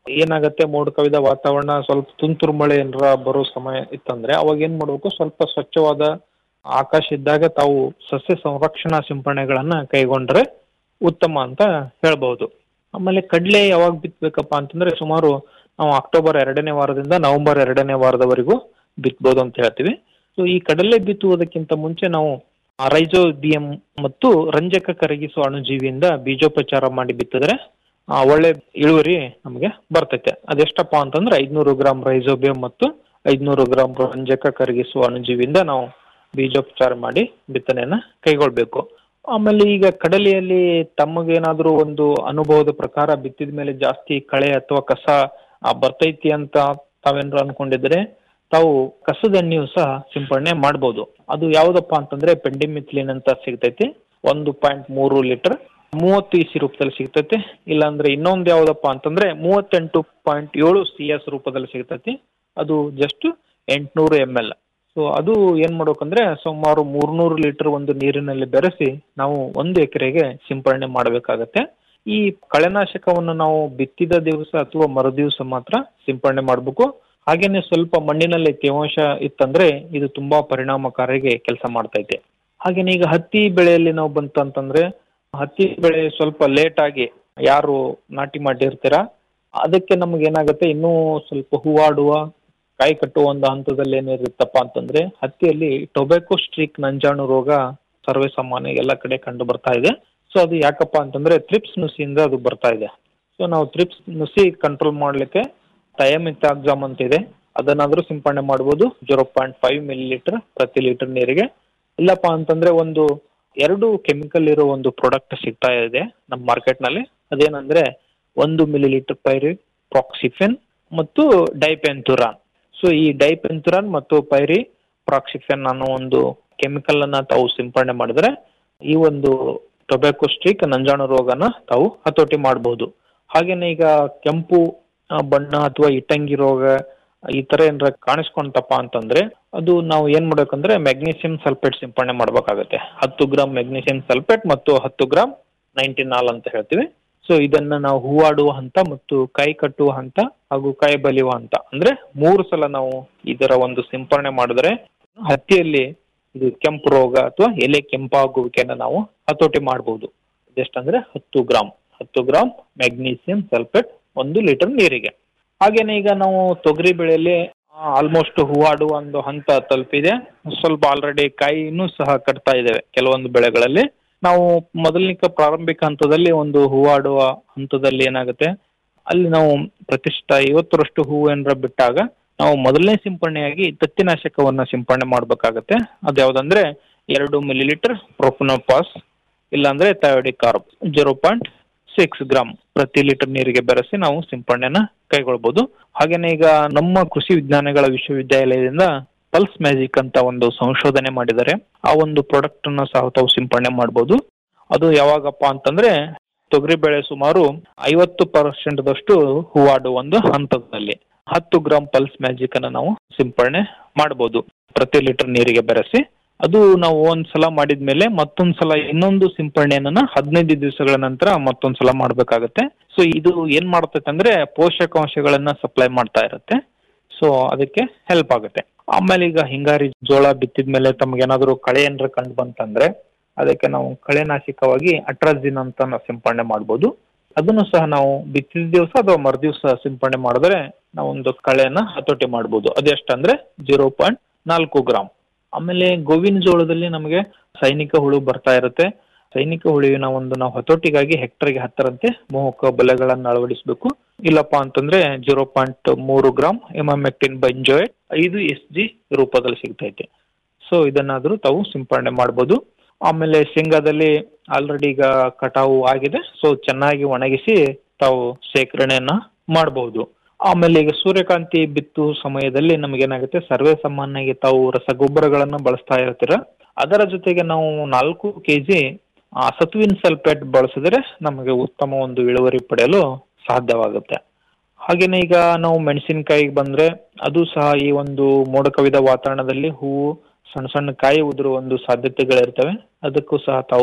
ಏನಾಗತ್ತೆ ಮೋಡ ಕವಿದ ವಾತಾವರಣ ಸ್ವಲ್ಪ ತುಂತುರು ಮಳೆ ಏನಾರ ಬರೋ ಸಮಯ ಇತ್ತಂದ್ರೆ ಅವಾಗ ಏನ್ ಮಾಡ್ಬೇಕು ಸ್ವಲ್ಪ ಸ್ವಚ್ಛವಾದ ಆಕಾಶ ಇದ್ದಾಗ ತಾವು ಸಸ್ಯ ಸಂರಕ್ಷಣಾ ಸಿಂಪರಣೆಗಳನ್ನ ಕೈಗೊಂಡ್ರೆ ಉತ್ತಮ ಅಂತ ಹೇಳ್ಬಹುದು ಆಮೇಲೆ ಕಡ್ಲೆ ಯಾವಾಗ ಬಿತ್ತಬೇಕಪ್ಪ ಅಂತಂದ್ರೆ ಸುಮಾರು ನಾವು ಅಕ್ಟೋಬರ್ ಎರಡನೇ ವಾರದಿಂದ ನವೆಂಬರ್ ಎರಡನೇ ವಾರದವರೆಗೂ ಬಿತ್ತಬಹುದು ಅಂತ ಹೇಳ್ತೀವಿ ಸೊ ಈ ಕಡಲೆ ಬಿತ್ತುವುದಕ್ಕಿಂತ ಮುಂಚೆ ನಾವು ರೈಜೋಬಿಯಂ ಮತ್ತು ರಂಜಕ ಕರಗಿಸುವ ಅಣುಜೀವಿಯಿಂದ ಬೀಜೋಪಚಾರ ಮಾಡಿ ಬಿತ್ತಿದ್ರೆ ಆ, ಒಳ್ಳೆ ಇಳುವರಿ ನಮಗೆ ಬರ್ತೈತೆ ಅದೆಷ್ಟಪ್ಪ ಅಂತಂದ್ರೆ ಐದ್ನೂರು ಗ್ರಾಂ ರೈಜೋಬಿಯಂ ಮತ್ತು ಐದ್ನೂರು ಗ್ರಾಂ ರಂಜಕ ಕರಗಿಸುವ ಅಣುಜೀವಿಯಿಂದ ನಾವು ಬೀಜೋಪಚಾರ ಮಾಡಿ ಬಿತ್ತನೆಯನ್ನ ಕೈಗೊಳ್ಬೇಕು ಆಮೇಲೆ ಈಗ ಕಡಲೆಯಲ್ಲಿ ತಮಗೇನಾದ್ರೂ ಒಂದು ಅನುಭವದ ಪ್ರಕಾರ ಬಿತ್ತಿದ ಮೇಲೆ ಜಾಸ್ತಿ ಕಳೆ ಅಥವಾ ಕಸ ಆ, ಬರ್ತೈತಿ ಅಂತ ತಾವೇನಾದ್ರು ಅನ್ಕೊಂಡಿದ್ರೆ ತಾವು ಕಸದ ಎಣ್ಣೆಯು ಸಹ ಸಿಂಪಡಣೆ ಮಾಡ್ಬೋದು ಅದು ಯಾವ್ದಪ್ಪ ಅಂತಂದ್ರೆ ಪೆಂಡಿಮಿಥ್ಲಿನ್ ಅಂತ ಸಿಗ್ತೈತಿ ಒಂದು ಪಾಯಿಂಟ್ ಮೂರು ಲೀಟರ್ ಮೂವತ್ತು ಇಸಿ ರೂಪದಲ್ಲಿ ಸಿಗ್ತೈತಿ ಇಲ್ಲಾಂದ್ರೆ ಇನ್ನೊಂದು ಯಾವ್ದಪ್ಪ ಅಂತಂದ್ರೆ ಮೂವತ್ತೆಂಟು ಪಾಯಿಂಟ್ ಏಳು ಸಿ ಎಸ್ ರೂಪದಲ್ಲಿ ಸಿಗ್ತೈತಿ ಅದು ಜಸ್ಟ್ ಎಂಟ್ನೂರು ಎಮ್ ಎಲ್ ಸೊ ಅದು ಏನ್ ಮಾಡ್ಬೇಕಂದ್ರೆ ಸುಮಾರು ಮೂರ್ನೂರು ಲೀಟರ್ ಒಂದು ನೀರಿನಲ್ಲಿ ಬೆರೆಸಿ ನಾವು ಒಂದು ಎಕರೆಗೆ ಸಿಂಪಡಣೆ ಮಾಡಬೇಕಾಗತ್ತೆ ಈ ಕಳೆನಾಶಕವನ್ನು ನಾವು ಬಿತ್ತಿದ ದಿವಸ ಅಥವಾ ಮರುದಿವಸ ಮಾತ್ರ ಸಿಂಪಡಣೆ ಮಾಡಬೇಕು ಹಾಗೇನೆ ಸ್ವಲ್ಪ ಮಣ್ಣಿನಲ್ಲಿ ತೇವಾಂಶ ಇತ್ತಂದ್ರೆ ಇದು ತುಂಬಾ ಪರಿಣಾಮಕಾರಿಗೆ ಕೆಲಸ ಮಾಡ್ತೈತೆ ಹಾಗೇನೆ ಈಗ ಹತ್ತಿ ಬೆಳೆಯಲ್ಲಿ ನಾವು ಬಂತಂತಂದ್ರೆ ಹತ್ತಿ ಬೆಳೆ ಸ್ವಲ್ಪ ಲೇಟ್ ಆಗಿ ಯಾರು ನಾಟಿ ಮಾಡಿರ್ತೀರಾ ಅದಕ್ಕೆ ನಮ್ಗೆ ಏನಾಗುತ್ತೆ ಇನ್ನೂ ಸ್ವಲ್ಪ ಹೂವಾಡುವ ಕಾಯಿ ಕಟ್ಟುವ ಒಂದು ಹಂತದಲ್ಲಿ ಏನಿರುತ್ತಪ್ಪ ಅಂತಂದ್ರೆ ಹತ್ತಿಯಲ್ಲಿ ಟೊಬ್ಯಾಕೋ ಸ್ಟ್ರೀಕ್ ನಂಜಾಣು ರೋಗ ಸರ್ವೇ ಸಾಮಾನ್ಯ ಎಲ್ಲ ಕಡೆ ಕಂಡು ಬರ್ತಾ ಇದೆ ಸೊ ಅದು ಯಾಕಪ್ಪ ಅಂತಂದ್ರೆ ಥ್ರಿಪ್ಸ್ ನುಸಿಯಿಂದ ಅದು ಬರ್ತಾ ಇದೆ ಸೊ ನಾವು ಥ್ರಿಪ್ಸ್ ನುಸಿ ಕಂಟ್ರೋಲ್ ಮಾಡ್ಲಿಕ್ಕೆ ಥಯಮಿಥಾಕ್ಸಾಮ್ ಅಂತ ಇದೆ ಅದನ್ನಾದ್ರೂ ಸಿಂಪಡಣೆ ಮಾಡ್ಬೋದು zero point five millilitre ಪ್ರತಿ ಲೀಟರ್ ನೀರಿಗೆ ಇಲ್ಲಪ್ಪ ಅಂತಂದ್ರೆ ಒಂದು ಎರಡು ಕೆಮಿಕಲ್ ಇರೋ ಒಂದು ಪ್ರಾಡಕ್ಟ್ ಸಿಗ್ತಾ ಇದೆ ನಮ್ಮ ಮಾರ್ಕೆಟ್ ನಲ್ಲಿ ಅದೇನಂದ್ರೆ ಒಂದು ಮಿಲಿ ಲೀಟರ್ ಪೈರಿ ಪ್ರಾಕ್ಸಿಫೆನ್ ಮತ್ತು ಡೈಪೆಂಥುರಾನ್ ಸೊ ಈ ಡೈಪೆಂಥುರಾನ್ ಮತ್ತು ಪೈರಿ ಪ್ರಾಕ್ಸಿಫೆನ್ ಅನ್ನೋ ಒಂದು ಕೆಮಿಕಲ್ ಅನ್ನ ತಾವು ಸಿಂಪಡಣೆ ಮಾಡಿದ್ರೆ ಈ ಒಂದು ಟೊಬ್ಯಾಕೋ ಸ್ಟ್ರೀಕ್ ನಂಜಾಣು ರೋಗನ ತಾವು ಹತೋಟಿ ಮಾಡಬಹುದು ಹಾಗೇನೆ ಈಗ ಕೆಂಪು ಆ, ಬಣ್ಣ ಅಥವಾ ಇಟ್ಟಂಗಿ ರೋಗ ಈ ತರ ಏನಾರ ಕಾಣಿಸ್ಕೊಂತಪ್ಪ ಅಂತಂದ್ರೆ ಅದು ನಾವು ಏನ್ ಮಾಡ್ಬೇಕಂದ್ರೆ ಮೆಗ್ನೀಸಿಯಂ ಸಲ್ಫೇಟ್ ಸಿಂಪಡಣೆ ಮಾಡ್ಬೇಕಾಗತ್ತೆ ಹತ್ತು ಗ್ರಾಮ್ ಮೆಗ್ನೀಸಿಯಂ ಸಲ್ಫೇಟ್ ಮತ್ತು ಹತ್ತು ಗ್ರಾಮ್ ನೈಂಟಿನಾಲ್ ಅಂತ ಹೇಳ್ತೀವಿ ಸೊ ಇದನ್ನ ನಾವು ಹೂವಾಡುವ ಹಂತ ಮತ್ತು ಕಾಯಿ ಕಟ್ಟುವ ಹಂತ ಹಾಗೂ ಕಾಯಿ ಬಲಿಯುವ ಹಂತ ಅಂದ್ರೆ ಮೂರು ಸಲ ನಾವು ಇದರ ಒಂದು ಸಿಂಪಡಣೆ ಮಾಡಿದ್ರೆ ಹತ್ತಿಯಲ್ಲಿ ಇದು ಕೆಂಪು ರೋಗ ಅಥವಾ ಎಲೆ ಕೆಂಪಾಗುವಿಕೆನ ನಾವು ಹತೋಟಿ ಮಾಡಬಹುದು ಎಷ್ಟಂದ್ರೆ ಹತ್ತು ಗ್ರಾಮ್ ಹತ್ತು ಗ್ರಾಮ್ ಮೆಗ್ನೀಸಿಯಂ ಸಲ್ಫೇಟ್ ಒಂದು ಲೀಟರ್ ನೀರಿಗೆ ಹಾಗೇನೆ ಈಗ ನಾವು ತೊಗರಿ ಬೆಳೆಯಲ್ಲಿ ಆಲ್ಮೋಸ್ಟ್ ಹೂವಾಡುವ ಒಂದು ಹಂತ ತಲುಪಿದೆ ಸ್ವಲ್ಪ ಆಲ್ರೆಡಿ ಕಾಯಿನೂ ಸಹ ಕಟ್ತಾ ಇದ್ದೇವೆ ಕೆಲವೊಂದು ಬೆಳೆಗಳಲ್ಲಿ ನಾವು ಮೊದಲನಿಕ ಪ್ರಾರಂಭಿಕ ಹಂತದಲ್ಲಿ ಒಂದು ಹೂವಾಡುವ ಹಂತದಲ್ಲಿ ಏನಾಗುತ್ತೆ ಅಲ್ಲಿ ನಾವು ಪ್ರತಿಷ್ಠ ಐವತ್ತರಷ್ಟು ಹೂವು ಏನಾರ ಬಿಟ್ಟಾಗ ನಾವು ಮೊದಲನೇ ಸಿಂಪರಣೆಯಾಗಿ ತತ್ತಿನಾಶಕವನ್ನ ಸಿಂಪರಣೆ ಮಾಡ್ಬೇಕಾಗತ್ತೆ ಅದು ಯಾವ್ದಂದ್ರೆ ಎರಡು ಮಿಲಿ ಲೀಟರ್ ಪ್ರೊಫನೋಪಾಸ್ ಇಲ್ಲಾಂದ್ರೆ thiodicarb zero point six gram ಪ್ರತಿ ಲೀಟರ್ ನೀರಿಗೆ ಬೆರೆಸಿ ನಾವು ಸಿಂಪರಣೆನ ಕೈಗೊಳ್ಬಹುದು ಹಾಗೇನೆ ಈಗ ನಮ್ಮ ಕೃಷಿ ವಿಜ್ಞಾನಗಳ ವಿಶ್ವವಿದ್ಯಾಲಯದಿಂದ ಪಲ್ಸ್ ಮ್ಯಾಜಿಕ್ ಅಂತ ಒಂದು ಸಂಶೋಧನೆ ಮಾಡಿದ್ದಾರೆ ಆ ಒಂದು ಪ್ರಾಡಕ್ಟ್ ಅನ್ನ ಸಹ ತಾವು ಸಿಂಪರಣೆ ಮಾಡಬಹುದು ಅದು ಯಾವಾಗಪ್ಪ ಅಂತಂದ್ರೆ ತೊಗರಿ ಬೆಳೆ ಸುಮಾರು ಐವತ್ತು ಪರ್ಸೆಂಟ್ ದಷ್ಟು ಹೂವಾಡುವ ಒಂದು ಹಂತದಲ್ಲಿ ಹತ್ತು ಗ್ರಾಮ್ ಪಲ್ಸ್ ಮ್ಯಾಜಿಕ್ ಅನ್ನ ನಾವು ಸಿಂಪರಣೆ ಮಾಡಬಹುದು ಪ್ರತಿ ಲೀಟರ್ ನೀರಿಗೆ ಬೆರೆಸಿ ಅದು ನಾವು ಒಂದ್ಸಲ ಮಾಡಿದ್ಮೇಲೆ ಮತ್ತೊಂದ್ಸಲ ಇನ್ನೊಂದು ಸಿಂಪರಣೆಯನ್ನ ಹದಿನೈದು ದಿವಸಗಳ ನಂತರ ಮತ್ತೊಂದ್ಸಲ ಮಾಡ್ಬೇಕಾಗತ್ತೆ ಸೊ ಇದು ಏನ್ ಮಾಡ್ತೈತೆ ಅಂದ್ರೆ ಪೋಷಕಾಂಶಗಳನ್ನ ಸಪ್ಲೈ ಮಾಡ್ತಾ ಇರುತ್ತೆ ಸೊ ಅದಕ್ಕೆ ಹೆಲ್ಪ್ ಆಗುತ್ತೆ ಆಮೇಲೆ ಈಗ ಹಿಂಗಾರಿ ಜೋಳ ಬಿತ್ತಿದ್ಮೇಲೆ ತಮ್ಗೇನಾದ್ರು ಕಳೆ ಏನಾರ ಕಂಡು ಬಂತಂದ್ರೆ ಅದಕ್ಕೆ ನಾವು ಕಳೆನಾಶಕವಾಗಿ ಅಟ್ರಾಜಿನ್ ಅಂತ ನಾವು ಸಿಂಪರಣೆ ಮಾಡ್ಬೋದು ಅದನ್ನು ಸಹ ನಾವು ಬಿತ್ತಿದ ದಿವಸ ಅಥವಾ ಮರುದಿವಸ ಸಿಂಪರಣೆ ಮಾಡಿದ್ರೆ ನಾವು ಒಂದು ಕಳೆಯನ್ನ ಹತೋಟಿ ಮಾಡ್ಬೋದು ಅದೆಷ್ಟಂದ್ರೆ ಜೀರೋ ಪಾಯಿಂಟ್ ನಾಲ್ಕು ಗ್ರಾಮ್ ಆಮೇಲೆ ಗೋವಿನ ಜೋಳದಲ್ಲಿ ನಮಗೆ ಸೈನಿಕ ಹುಳು ಬರ್ತಾ ಇರುತ್ತೆ ಸೈನಿಕ ಹುಳುವಿನ ಒಂದು ನಾವು ಹತೋಟಿಗಾಗಿ ಹೆಕ್ಟರ್ಗೆ ಹತ್ತರಂತೆ ಮೋಹಕ ಬಲೆಗಳನ್ನು ಅಳವಡಿಸಬೇಕು ಇಲ್ಲಪ್ಪ ಅಂತಂದ್ರೆ ಜೀರೋ ಪಾಯಿಂಟ್ ಮೂರು ಗ್ರಾಮ್ ಎಮಾಮೆಕ್ಟಿನ್ ಬಂಜೋಯ್ ಐದು ಎಸ್ ಜಿ ರೂಪದಲ್ಲಿ ಸಿಗ್ತೈತೆ ಸೊ ಇದನ್ನಾದ್ರೂ ತಾವು ಸಿಂಪರಣೆ ಮಾಡ್ಬೋದು ಆಮೇಲೆ ಶೇಂಗಾದಲ್ಲಿ ಆಲ್ರೆಡಿ ಈಗ ಕಟಾವು ಆಗಿದೆ ಸೊ ಚೆನ್ನಾಗಿ ಒಣಗಿಸಿ ತಾವು ಶೇಖರಣೆಯನ್ನ ಮಾಡಬಹುದು ಆಮೇಲೆ ಈಗ ಸೂರ್ಯಕಾಂತಿ ಬಿತ್ತು ಸಮಯದಲ್ಲಿ ನಮಗೇನಾಗುತ್ತೆ ಸರ್ವೇ ಸಾಮಾನ್ಯವಾಗಿ ತಾವು ರಸಗೊಬ್ಬರಗಳನ್ನ ಬಳಸ್ತಾ ಇರ್ತೀರ ಅದರ ಜೊತೆಗೆ ನಾವು ನಾಲ್ಕು ಕೆಜಿ ಸತುವಿನ ಸಲ್ಫೇಟ್ ಬಳಸಿದ್ರೆ ನಮಗೆ ಉತ್ತಮ ಒಂದು ಇಳುವರಿ ಪಡೆಯಲು ಸಾಧ್ಯವಾಗುತ್ತೆ ಹಾಗೇನೆ ಈಗ ನಾವು ಮೆಣಸಿನಕಾಯಿಗೆ ಬಂದ್ರೆ ಅದು ಸಹ ಈ ಒಂದು ಮೋಡ ಕವಿದ ವಾತಾವರಣದಲ್ಲಿ ಹೂವು ಸಣ್ಣ ಸಣ್ಣ ಕಾಯಿ ಉದುರುವ ಒಂದು ಸಾಧ್ಯತೆಗಳಿರ್ತವೆ ಅದಕ್ಕೂ ಸಹ ತಾವು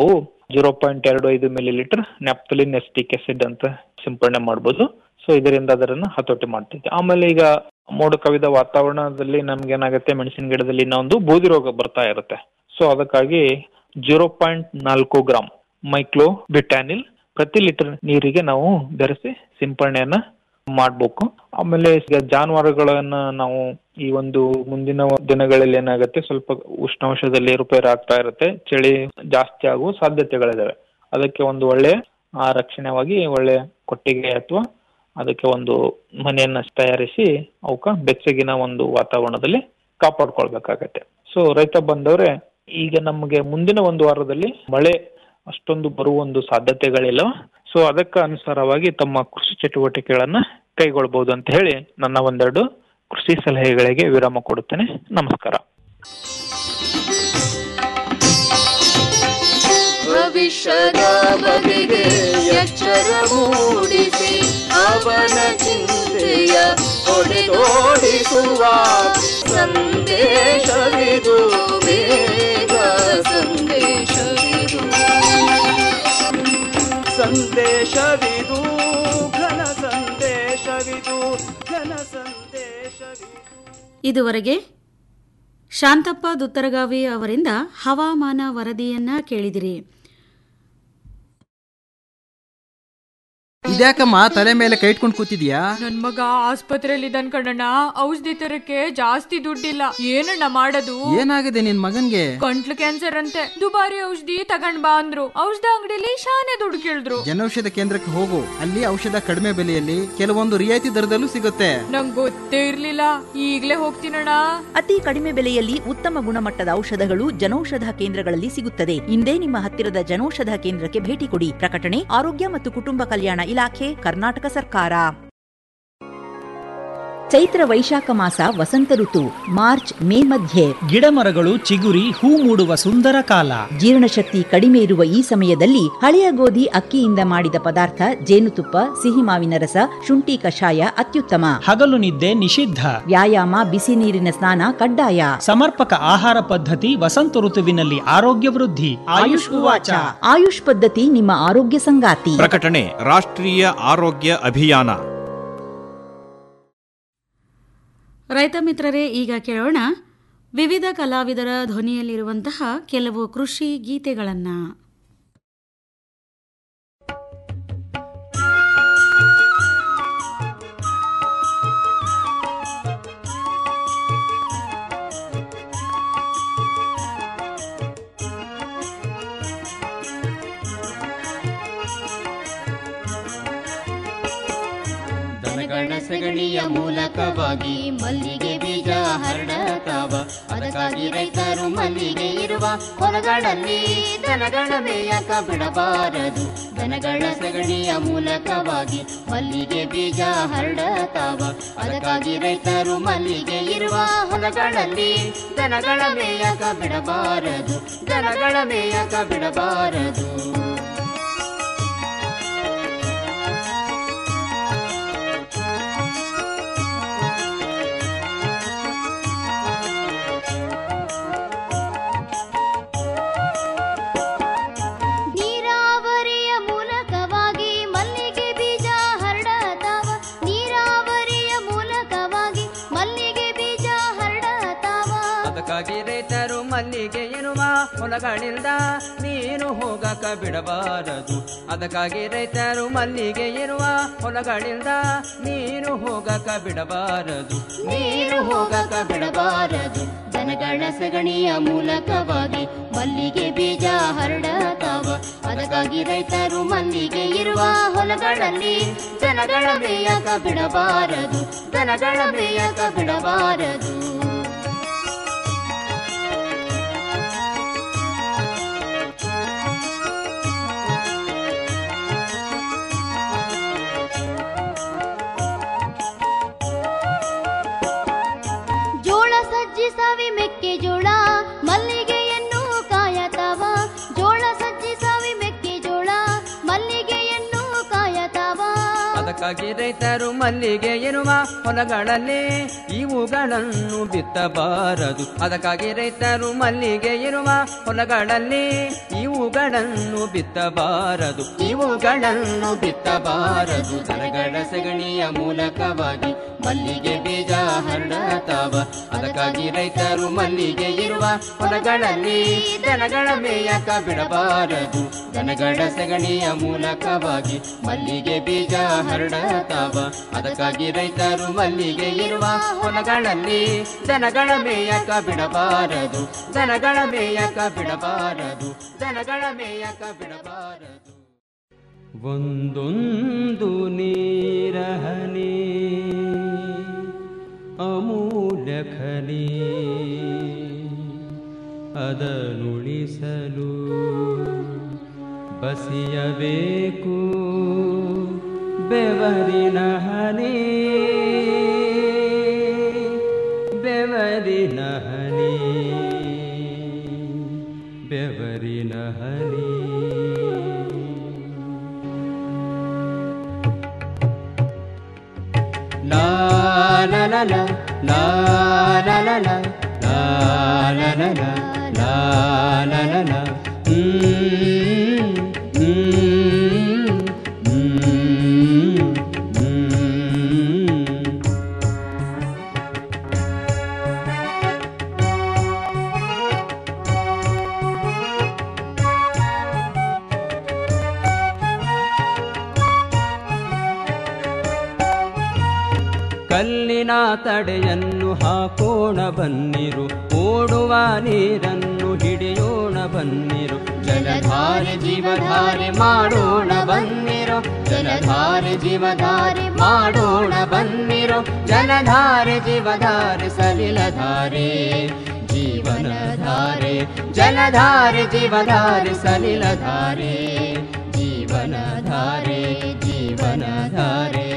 ಜೀರೋ ಪಾಯಿಂಟ್ ಎರಡು ಐದು millilitre naphthalene acetic acid ಅಂತ ಸಿಂಪಡಣೆ ಮಾಡ್ಬೋದು ಸೊ ಇದರಿಂದ ಅದರನ್ನ ಹತೋಟಿ ಮಾಡ್ತೈತೆ ಆಮೇಲೆ ಈಗ ಮೋಡ ಕವಿದ ವಾತಾವರಣದಲ್ಲಿ ನಮ್ಗೆ ಏನಾಗುತ್ತೆ ಮೆಣಸಿನ ಗಿಡದಲ್ಲಿ ಇನ್ನೊಂದು ಬೂದಿ ರೋಗ ಬರ್ತಾ ಇರುತ್ತೆ ಸೊ ಅದಕ್ಕಾಗಿ ಜೀರೋ ಪಾಯಿಂಟ್ ನಾಲ್ಕು ಗ್ರಾಮ್ ಮೈಕ್ಲೋ ಬಿಟಾನಿಲ್ ಪ್ರತಿ ಲೀಟರ್ ನೀರಿಗೆ ನಾವು ಬೆರೆಸಿ ಸಿಂಪಡಣೆಯನ್ನ ಮಾಡ್ಬೇಕು ಆಮೇಲೆ ಈಗ ಜಾನುವಾರುಗಳನ್ನ ನಾವು ಈ ಒಂದು ಮುಂದಿನ ದಿನಗಳಲ್ಲಿ ಏನಾಗುತ್ತೆ ಸ್ವಲ್ಪ ಉಷ್ಣಾಂಶದಲ್ಲಿ ಏರುಪೇರು ಆಗ್ತಾ ಇರುತ್ತೆ ಚಳಿ ಜಾಸ್ತಿ ಆಗುವ ಸಾಧ್ಯತೆಗಳಿದಾವೆ ಅದಕ್ಕೆ ಒಂದು ಒಳ್ಳೆ ಆ ರಕ್ಷಣೆವಾಗಿ ಒಳ್ಳೆ ಕೊಟ್ಟಿಗೆ ಅಥವಾ ಅದಕ್ಕೆ ಒಂದು ಮನೆಯನ್ನ ತಯಾರಿಸಿ ಅವಕ್ಕ ಬೆಚ್ಚಗಿನ ಒಂದು ವಾತಾವರಣದಲ್ಲಿ ಕಾಪಾಡ್ಕೊಳ್ಬೇಕಾಗತ್ತೆ ಸೊ ರೈತ ಬಂದವ್ರೆ ಈಗ ನಮಗೆ ಮುಂದಿನ ಒಂದು ವಾರದಲ್ಲಿ ಮಳೆ ಅಷ್ಟೊಂದು ಬರುವ ಒಂದು ಸಾಧ್ಯತೆಗಳಿಲ್ಲ ಸೊ ಅದಕ್ಕೆ ಅನುಸಾರವಾಗಿ ತಮ್ಮ ಕೃಷಿ ಚಟುವಟಿಕೆಗಳನ್ನ ಕೈಗೊಳ್ಬಹುದು ಅಂತ ಹೇಳಿ ನನ್ನ ಒಂದೆರಡು ಕೃಷಿ ಸಲಹೆಗಳಿಗೆ ವಿರಾಮ ಕೊಡುತ್ತೇನೆ ನಮಸ್ಕಾರ ಭವಿಷ್ಯದ ಬಗೆಗೆ ಎಚ್ಚರ ಮೂಡಿಸಿ ಅವನ ಚಿಂತೆಯ ಹೊಡೆದೋಡಿಸುವ ಸಂದೇಶವಿದು ಬೇಗ ಸಂದೇಶವಿದು ಸಂದೇಶವಿದು ಘನ ಸಂದೇಶವಿದು ಘನ ಸಂದೇಶವಿದು ಇದುವರೆಗೆ ಶಾಂತಪ್ಪ ದುತ್ತರಗಾವಿ ಅವರಿಂದ ಹವಾಮಾನ ವರದಿಯನ್ನ ಕೇಳಿದಿರಿ ಇದ್ಯಾಕಮ್ಮ ತಲೆ ಮೇಲೆ ಕೈ ಇಟ್ಕೊಂಡು ಕೂತಿದ್ಯಾ ನನ್ ಮಗ ಆಸ್ಪತ್ರೆಯಲ್ಲಿ ಇದ್ದಾನ್ ಕಣಣ್ಣ ಔಷಧಿ ತರಕ್ಕೆ ಜಾಸ್ತಿ ದುಡ್ಡಿಲ್ಲ ಏನಣ್ಣ ಮಾಡೋದು ಏನಾಗಿದೆ ನಿನ್ ಮಗನ್ಗೆ ಗಂಟ್ಲು ಕ್ಯಾನ್ಸರ್ ಅಂತೆ ದುಬಾರಿ ಔಷಧಿ ತಗೊಂಡ್ ಬಾ ಅಂದ್ರು ಔಷಧ ಅಂಗಡಿಲಿ ಶಾನೆ ದುಡ್ಡು ಕೇಳಿದ್ರು ಜನೌಷಧ ಕೇಂದ್ರಕ್ಕೆ ಹೋಗು ಅಲ್ಲಿ ಔಷಧ ಕಡಿಮೆ ಬೆಲೆಯಲ್ಲಿ ಕೆಲವೊಂದು ರಿಯಾಯಿತಿ ದರದಲ್ಲೂ ಸಿಗುತ್ತೆ ನಂಗ್ ಗೊತ್ತೇ ಇರ್ಲಿಲ್ಲ ಈಗ್ಲೇ ಹೋಗ್ತೀನಣ್ಣ ಅತಿ ಕಡಿಮೆ ಬೆಲೆಯಲ್ಲಿ ಉತ್ತಮ ಗುಣಮಟ್ಟದ ಔಷಧಗಳು ಜನೌಷಧ ಕೇಂದ್ರಗಳಲ್ಲಿ ಸಿಗುತ್ತದೆ ಇಂದೇ ನಿಮ್ಮ ಹತ್ತಿರದ ಜನೌಷಧ ಕೇಂದ್ರಕ್ಕೆ ಭೇಟಿ ಕೊಡಿ ಪ್ರಕಟಣೆ ಆರೋಗ್ಯ ಮತ್ತು ಕುಟುಂಬ ಕಲ್ಯಾಣ ಇಲಾಖೆ ಕರ್ನಾಟಕ ಸರ್ಕಾರ ಚೈತ್ರ ವೈಶಾಖ ಮಾಸ ವಸಂತ ಋತು ಮಾರ್ಚ್ ಮೇ ಮಧ್ಯೆ ಗಿಡಮರಗಳು ಚಿಗುರಿ ಹೂ ಮೂಡುವ ಸುಂದರ ಕಾಲ ಜೀರ್ಣಶಕ್ತಿ ಕಡಿಮೆ ಇರುವ ಈ ಸಮಯದಲ್ಲಿ ಹಳೆಯ ಗೋಧಿ ಅಕ್ಕಿಯಿಂದ ಮಾಡಿದ ಪದಾರ್ಥ ಜೇನುತುಪ್ಪ ಸಿಹಿ ಮಾವಿನ ರಸ ಶುಂಠಿ ಕಷಾಯ ಅತ್ಯುತ್ತಮ ಹಗಲು ನಿದ್ದೆ ನಿಷಿದ್ಧ ವ್ಯಾಯಾಮ ಬಿಸಿ ನೀರಿನ ಸ್ನಾನ ಕಡ್ಡಾಯ ಸಮರ್ಪಕ ಆಹಾರ ಪದ್ಧತಿ ವಸಂತ ಋತುವಿನಲ್ಲಿ ಆರೋಗ್ಯ ವೃದ್ಧಿ ಆಯುಷ್ ಉವಾಚ ಆಯುಷ್ ಪದ್ಧತಿ ನಿಮ್ಮ ಆರೋಗ್ಯ ಸಂಗಾತಿ ಪ್ರಕಟಣೆ ರಾಷ್ಟ್ರೀಯ ಆರೋಗ್ಯ ಅಭಿಯಾನ ರೈತ ಮಿತ್ರರೇ ಈಗ ಕೇಳೋಣ ವಿವಿಧ ಕಲಾವಿದರ ಧ್ವನಿಯಲ್ಲಿರುವಂತಹ ಕೆಲವು ಕೃಷಿ ಗೀತೆಗಳನ್ನ ದನಗಳ ಸಗಣಿಯ ಮೂಲಕವಾಗಿ ಮಲ್ಲಿಗೆ ಬೀಜ ಹರಡತಾವ ಅದಕ್ಕಾಗಿ ರೈತರು ಮಲ್ಲಿಗೆ ಇರುವ ಹೊಲಗಳಲ್ಲಿ ದನಗಳ ಮೇಯಕ ಬಿಡಬಾರದು ದನಗಳ ಸಗಣಿಯ ಮೂಲಕವಾಗಿ ಮಲ್ಲಿಗೆ ಬೀಜ ಹರಡತಾವ ಅದಕ್ಕಾಗಿ ರೈತರು ಮಲ್ಲಿಗೆ ಇರುವ ಹೊಲಗಳಲ್ಲಿ ದನಗಳ ಮೇಯಕ ಬಿಡಬಾರದು ದನಗಳ ಮೇಯಕ ಬಿಡಬಾರದು ನೀರಾವರಿಯ ಮೂಲಕವಾಗಿ ಮಲ್ಲಿಗೆ ಬೀಜ ಹರಡತಾವ ನೀರಾವರಿಯ ಮೂಲಕವಾಗಿ ಮಲ್ಲಿಗೆ ಬೀಜ ಹರಡತಾವ ಅದಕ್ಕಾಗಿ ರೈತರು ಮಲ್ಲಿಗೆ ಇರುವ ಹೊಲಗಳಿಂದ ನೀನು ಹೋಗಕ ಬಿಡಬಾರದು ಅದಕ್ಕಾಗಿ ರೈತರು ಮಲ್ಲಿಗೆ ಇರುವ ಹೊಲಗಳಿಂದ ನೀನು ಹೋಗಕ ಬಿಡಬಾರದು ನೀರು ಹೋಗಕ ಬಿಡಬಾರದು ದನಗಳ ಸಗಣಿಯ ಮೂಲಕವಾಗಿ ಮಲ್ಲಿಗೆ ಬೀಜ ಹರಡತಾವ ಅದಕ್ಕಾಗಿ ರೈತರು ಮಲ್ಲಿಗೆ ಇರುವ ಹೊಲಗಳಲ್ಲಿ ದನಗಳ ಮೇಯಕ ಬಿಡಬಾರದು ದನಗಳ ಮೇಯಕ ಬಿಡಬಾರದು ಜೋಳ ಸಜ್ಜಿ ಸಾವಿ ಮೆಕ್ಕೆಜೋಳ ಮಲ್ಲಿಗೆಯನ್ನು ಕಾಯತಾವ ಜೋಳ ಸಜ್ಜಿ ಸಾವಿ ಮೆಕ್ಕೆಜೋಳ ಮಲ್ಲಿಗೆಯನ್ನು ಕಾಯತಾವ ಅದಕ್ಕಾಗಿ ರೈತರು ಮಲ್ಲಿಗೆ ಇರುವ ಹೊಲಗಳಲ್ಲಿ ಇವುಗಳನ್ನು ಬಿತ್ತಬಾರದು ಅದಕ್ಕಾಗಿ ರೈತರು ಮಲ್ಲಿಗೆ ಇರುವ ಹೊಲಗಳಲ್ಲಿ ಇವುಗಳನ್ನು ಬಿತ್ತಬಾರದು ಇವುಗಳನ್ನು ಬಿತ್ತಬಾರದು ದನಗಳ ಸಗಣಿಯ ಮೂಲಕವಾಗಿ ಮಲ್ಲಿಗೆ ಬೀಜ ಹರಡತಾವ ಅದಕ್ಕಾಗಿ ರೈತರು ಮಲ್ಲಿಗೆ ಇರುವ ಹೊಲಗಳಲ್ಲಿ ದನಗಳ ಮೇಯಕ ಬಿಡಬಾರದು ದನಗಳ ಸಗಣಿಯ ಮೂಲಕವಾಗಿ ಮಲ್ಲಿಗೆ ಬೀಜ ಹರಡತಾವ ಅದಕ್ಕಾಗಿ ರೈತರು ಮಲ್ಲಿಗೆ ಇರುವ ಹೊಲಗಳಲ್ಲಿ ದನಗಳ ಮೇಯಕ ಬಿಡಬಾರದು ದನಗಳ ಮೇಯಕ ಬಿಡಬಾರದು ದನಗಳ ಮೇಯಕ ಬಿಡಬಾರದು ಒಂದೊಂದು ನೀರಹನಿ ಅಮೂಲ್ಯ ಖನಿ ಅದನುಳಿಸಲು ಬಸಿಯಬೇಕು ಬೆವರಿನ ಹನಿ ಬೆವರಿನ ಹನಿ ಬೆವರಿನ ಹನಿ La la la la la la la la la la la la la la la la mm, mm, mm, mm. ಕಲ್ಲಿನ ತಡೆಯನ್ನು ಹಾಕೋಣ ಬನ್ನಿರು ಓಡುವ ನೀರನ್ನು ಹಿಡಿಯೋಣ ಬನ್ನಿರು ಜಲಧಾರೆ ಜೀವಧಾರೆ ಮಾಡೋಣ ಬನ್ನಿರು ಜಲಧಾರೆ ಜೀವಧಾರೆ ಮಾಡೋಣ ಬನ್ನಿರು ಜಲಧಾರೆ ಜೀವಧಾರೆ ಸಲಿಲಧಾರೆ ಜೀವನಧಾರೆ ಜಲಧಾರೆ ಜೀವಧಾರೆ ಸಲಿಲಧಾರೆ ಜೀವನಧಾರೆ ಜೀವನಧಾರೆ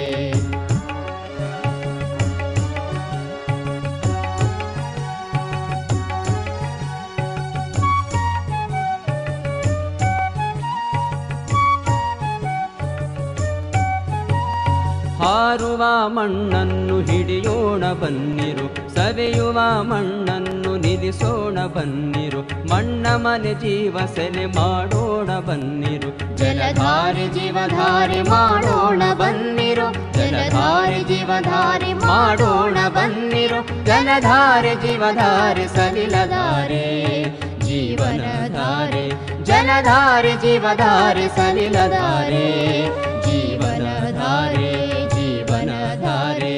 ಹಾರುವ ಮಣ್ಣನ್ನು ಹಿಡಿಯೋಣ ಬನ್ನಿರು ಸವೆಯುವ ಮಣ್ಣನ್ನು ನಿಲ್ಲಿಸೋಣ ಬನ್ನಿರು ಮಣ್ಣ ಮನೆ ಜೀವ ಸೆಲೆ ಮಾಡೋಣ ಬನ್ನಿರು ಜಲಧಾರೆ ಜೀವಧಾರೆ ಮಾಡೋಣ ಬನ್ನಿರು ಜಲಧಾರೆ ಜೀವಧಾರೆ ಮಾಡೋಣ ಬನ್ನಿರು ಜಲಧಾರೆ ಜೀವಧಾರೆ ಸಲಿಲಧಾರೆ ಜೀವನಧಾರೆ ಜಲಧಾರೆ ಜೀವಧಾರೆ ಸಲಿಲಧಾರೆ ಜೀವನಧಾರೆ ಜೀವನಧಾರೆ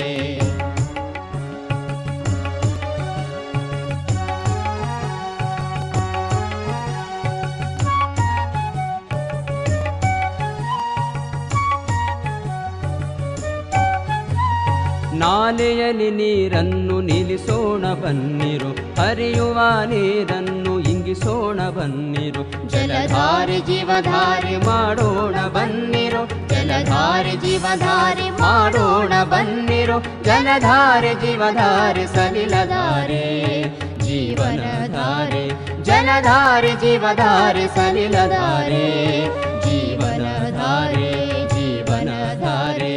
ನಾಲೆಯಲ್ಲಿ ನೀರನ್ನು ನಿಲ್ಲಿಸೋಣ ಬನ್ನಿರು ಹರಿಯುವ ನೀರನ್ನು ಇಂಗಿಸೋಣ ಬನ್ನಿರು ಜಲಧಾರೆ ಜೀವಧಾರೆ ಮಾಡೋಣ ಬನ್ನಿರು ಜಲಧಾರೆ ಜೀವಧಾರೆ ಮಾಡೋಣ ಬನ್ನಿರು ಜಲಧಾರೆ ಜೀವಧಾರೆ ಸಲಿಲಧಾರೆ ಜೀವನಧಾರೆ ಜಲಧಾರೆ ಜೀವಧಾರೆ ಸಲಿಲಧಾರೆ ಜೀವನಧಾರೆ ಜೀವನಧಾರೆ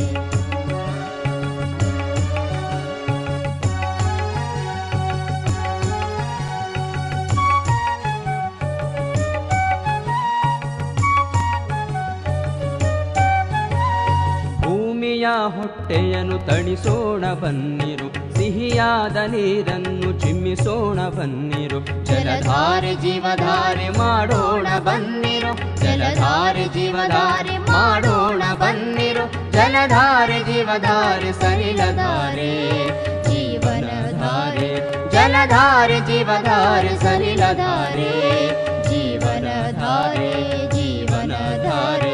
ಭೂಮಿಯ ಹೊಟ್ಟೆಯನ್ನು ತಣಿಸೋಣ ಬನ್ನಿರು ಸಿಹಿಯಾದ ನೀರನ್ನು ಚಿಮ್ಮಿಸೋಣ ಬನ್ನಿರು ಜಲಧಾರೆ ಜೀವಧಾರೆ ಮಾಡೋಣ ಬನ್ನಿರು ಜಲಧಾರೆ ಜೀವಧಾರೆ ಮಾಡೋಣ ಬನ್ನಿರು ಜಲಧಾರೆ ಜೀವಧಾರೆ ಸಲಿಲಧಾರೆ ಜೀವನಧಾರೆ ಜಲಧಾರೆ ಜೀವಧಾರೆ ಸಲಿಲಧಾರೆ ಜೀವನಧಾರೆ ಜೀವನಧಾರೆ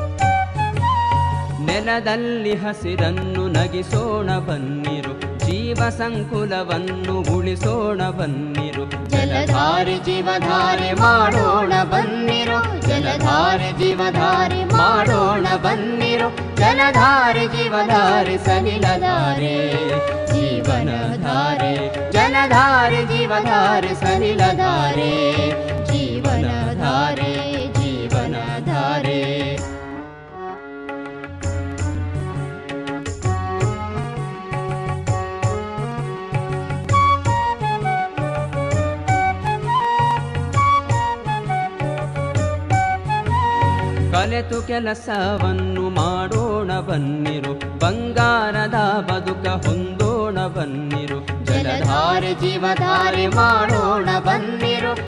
ನೆಲದಲ್ಲಿ ಹಸಿರನ್ನು ನಗಿಸೋಣ ಬನ್ನಿರು ಜೀವ ಜೀವ ಸಂಕುಲವನ್ನು ಉಳಿಸೋಣ ಬನ್ನಿರು ಜಲಧಾರೆ ಜೀವಧಾರೆ ಮಾಡೋಣ ಬನ್ನಿರು ಜಲಧಾರೆ ಜೀವಧಾರೆ ಮಾಡೋಣ ಬನ್ನಿರು ಜಲಧಾರೆ ಜೀವಧಾರೆ ಸಲಿಲಧಾರೆ ಜೀವನಧಾರೆ ಜಲಧಾರೆ ಜೀವಧಾರೆ ಸಲಿಲಧಾರೆ ಜೀವನಧಾರೆ ಜೀವನಧಾರೆ ಕಲೆತು ಕೆಲಸವನ್ನು ಮಾಡೋಣ ಬನ್ನಿರು ಬಂಗಾರದ ಬದುಕ ಹೊಂದೋಣ ಬನ್ನಿರು ಜಲಧಾರೆ ಜೀವಧಾರೆ ಮಾಡೋಣ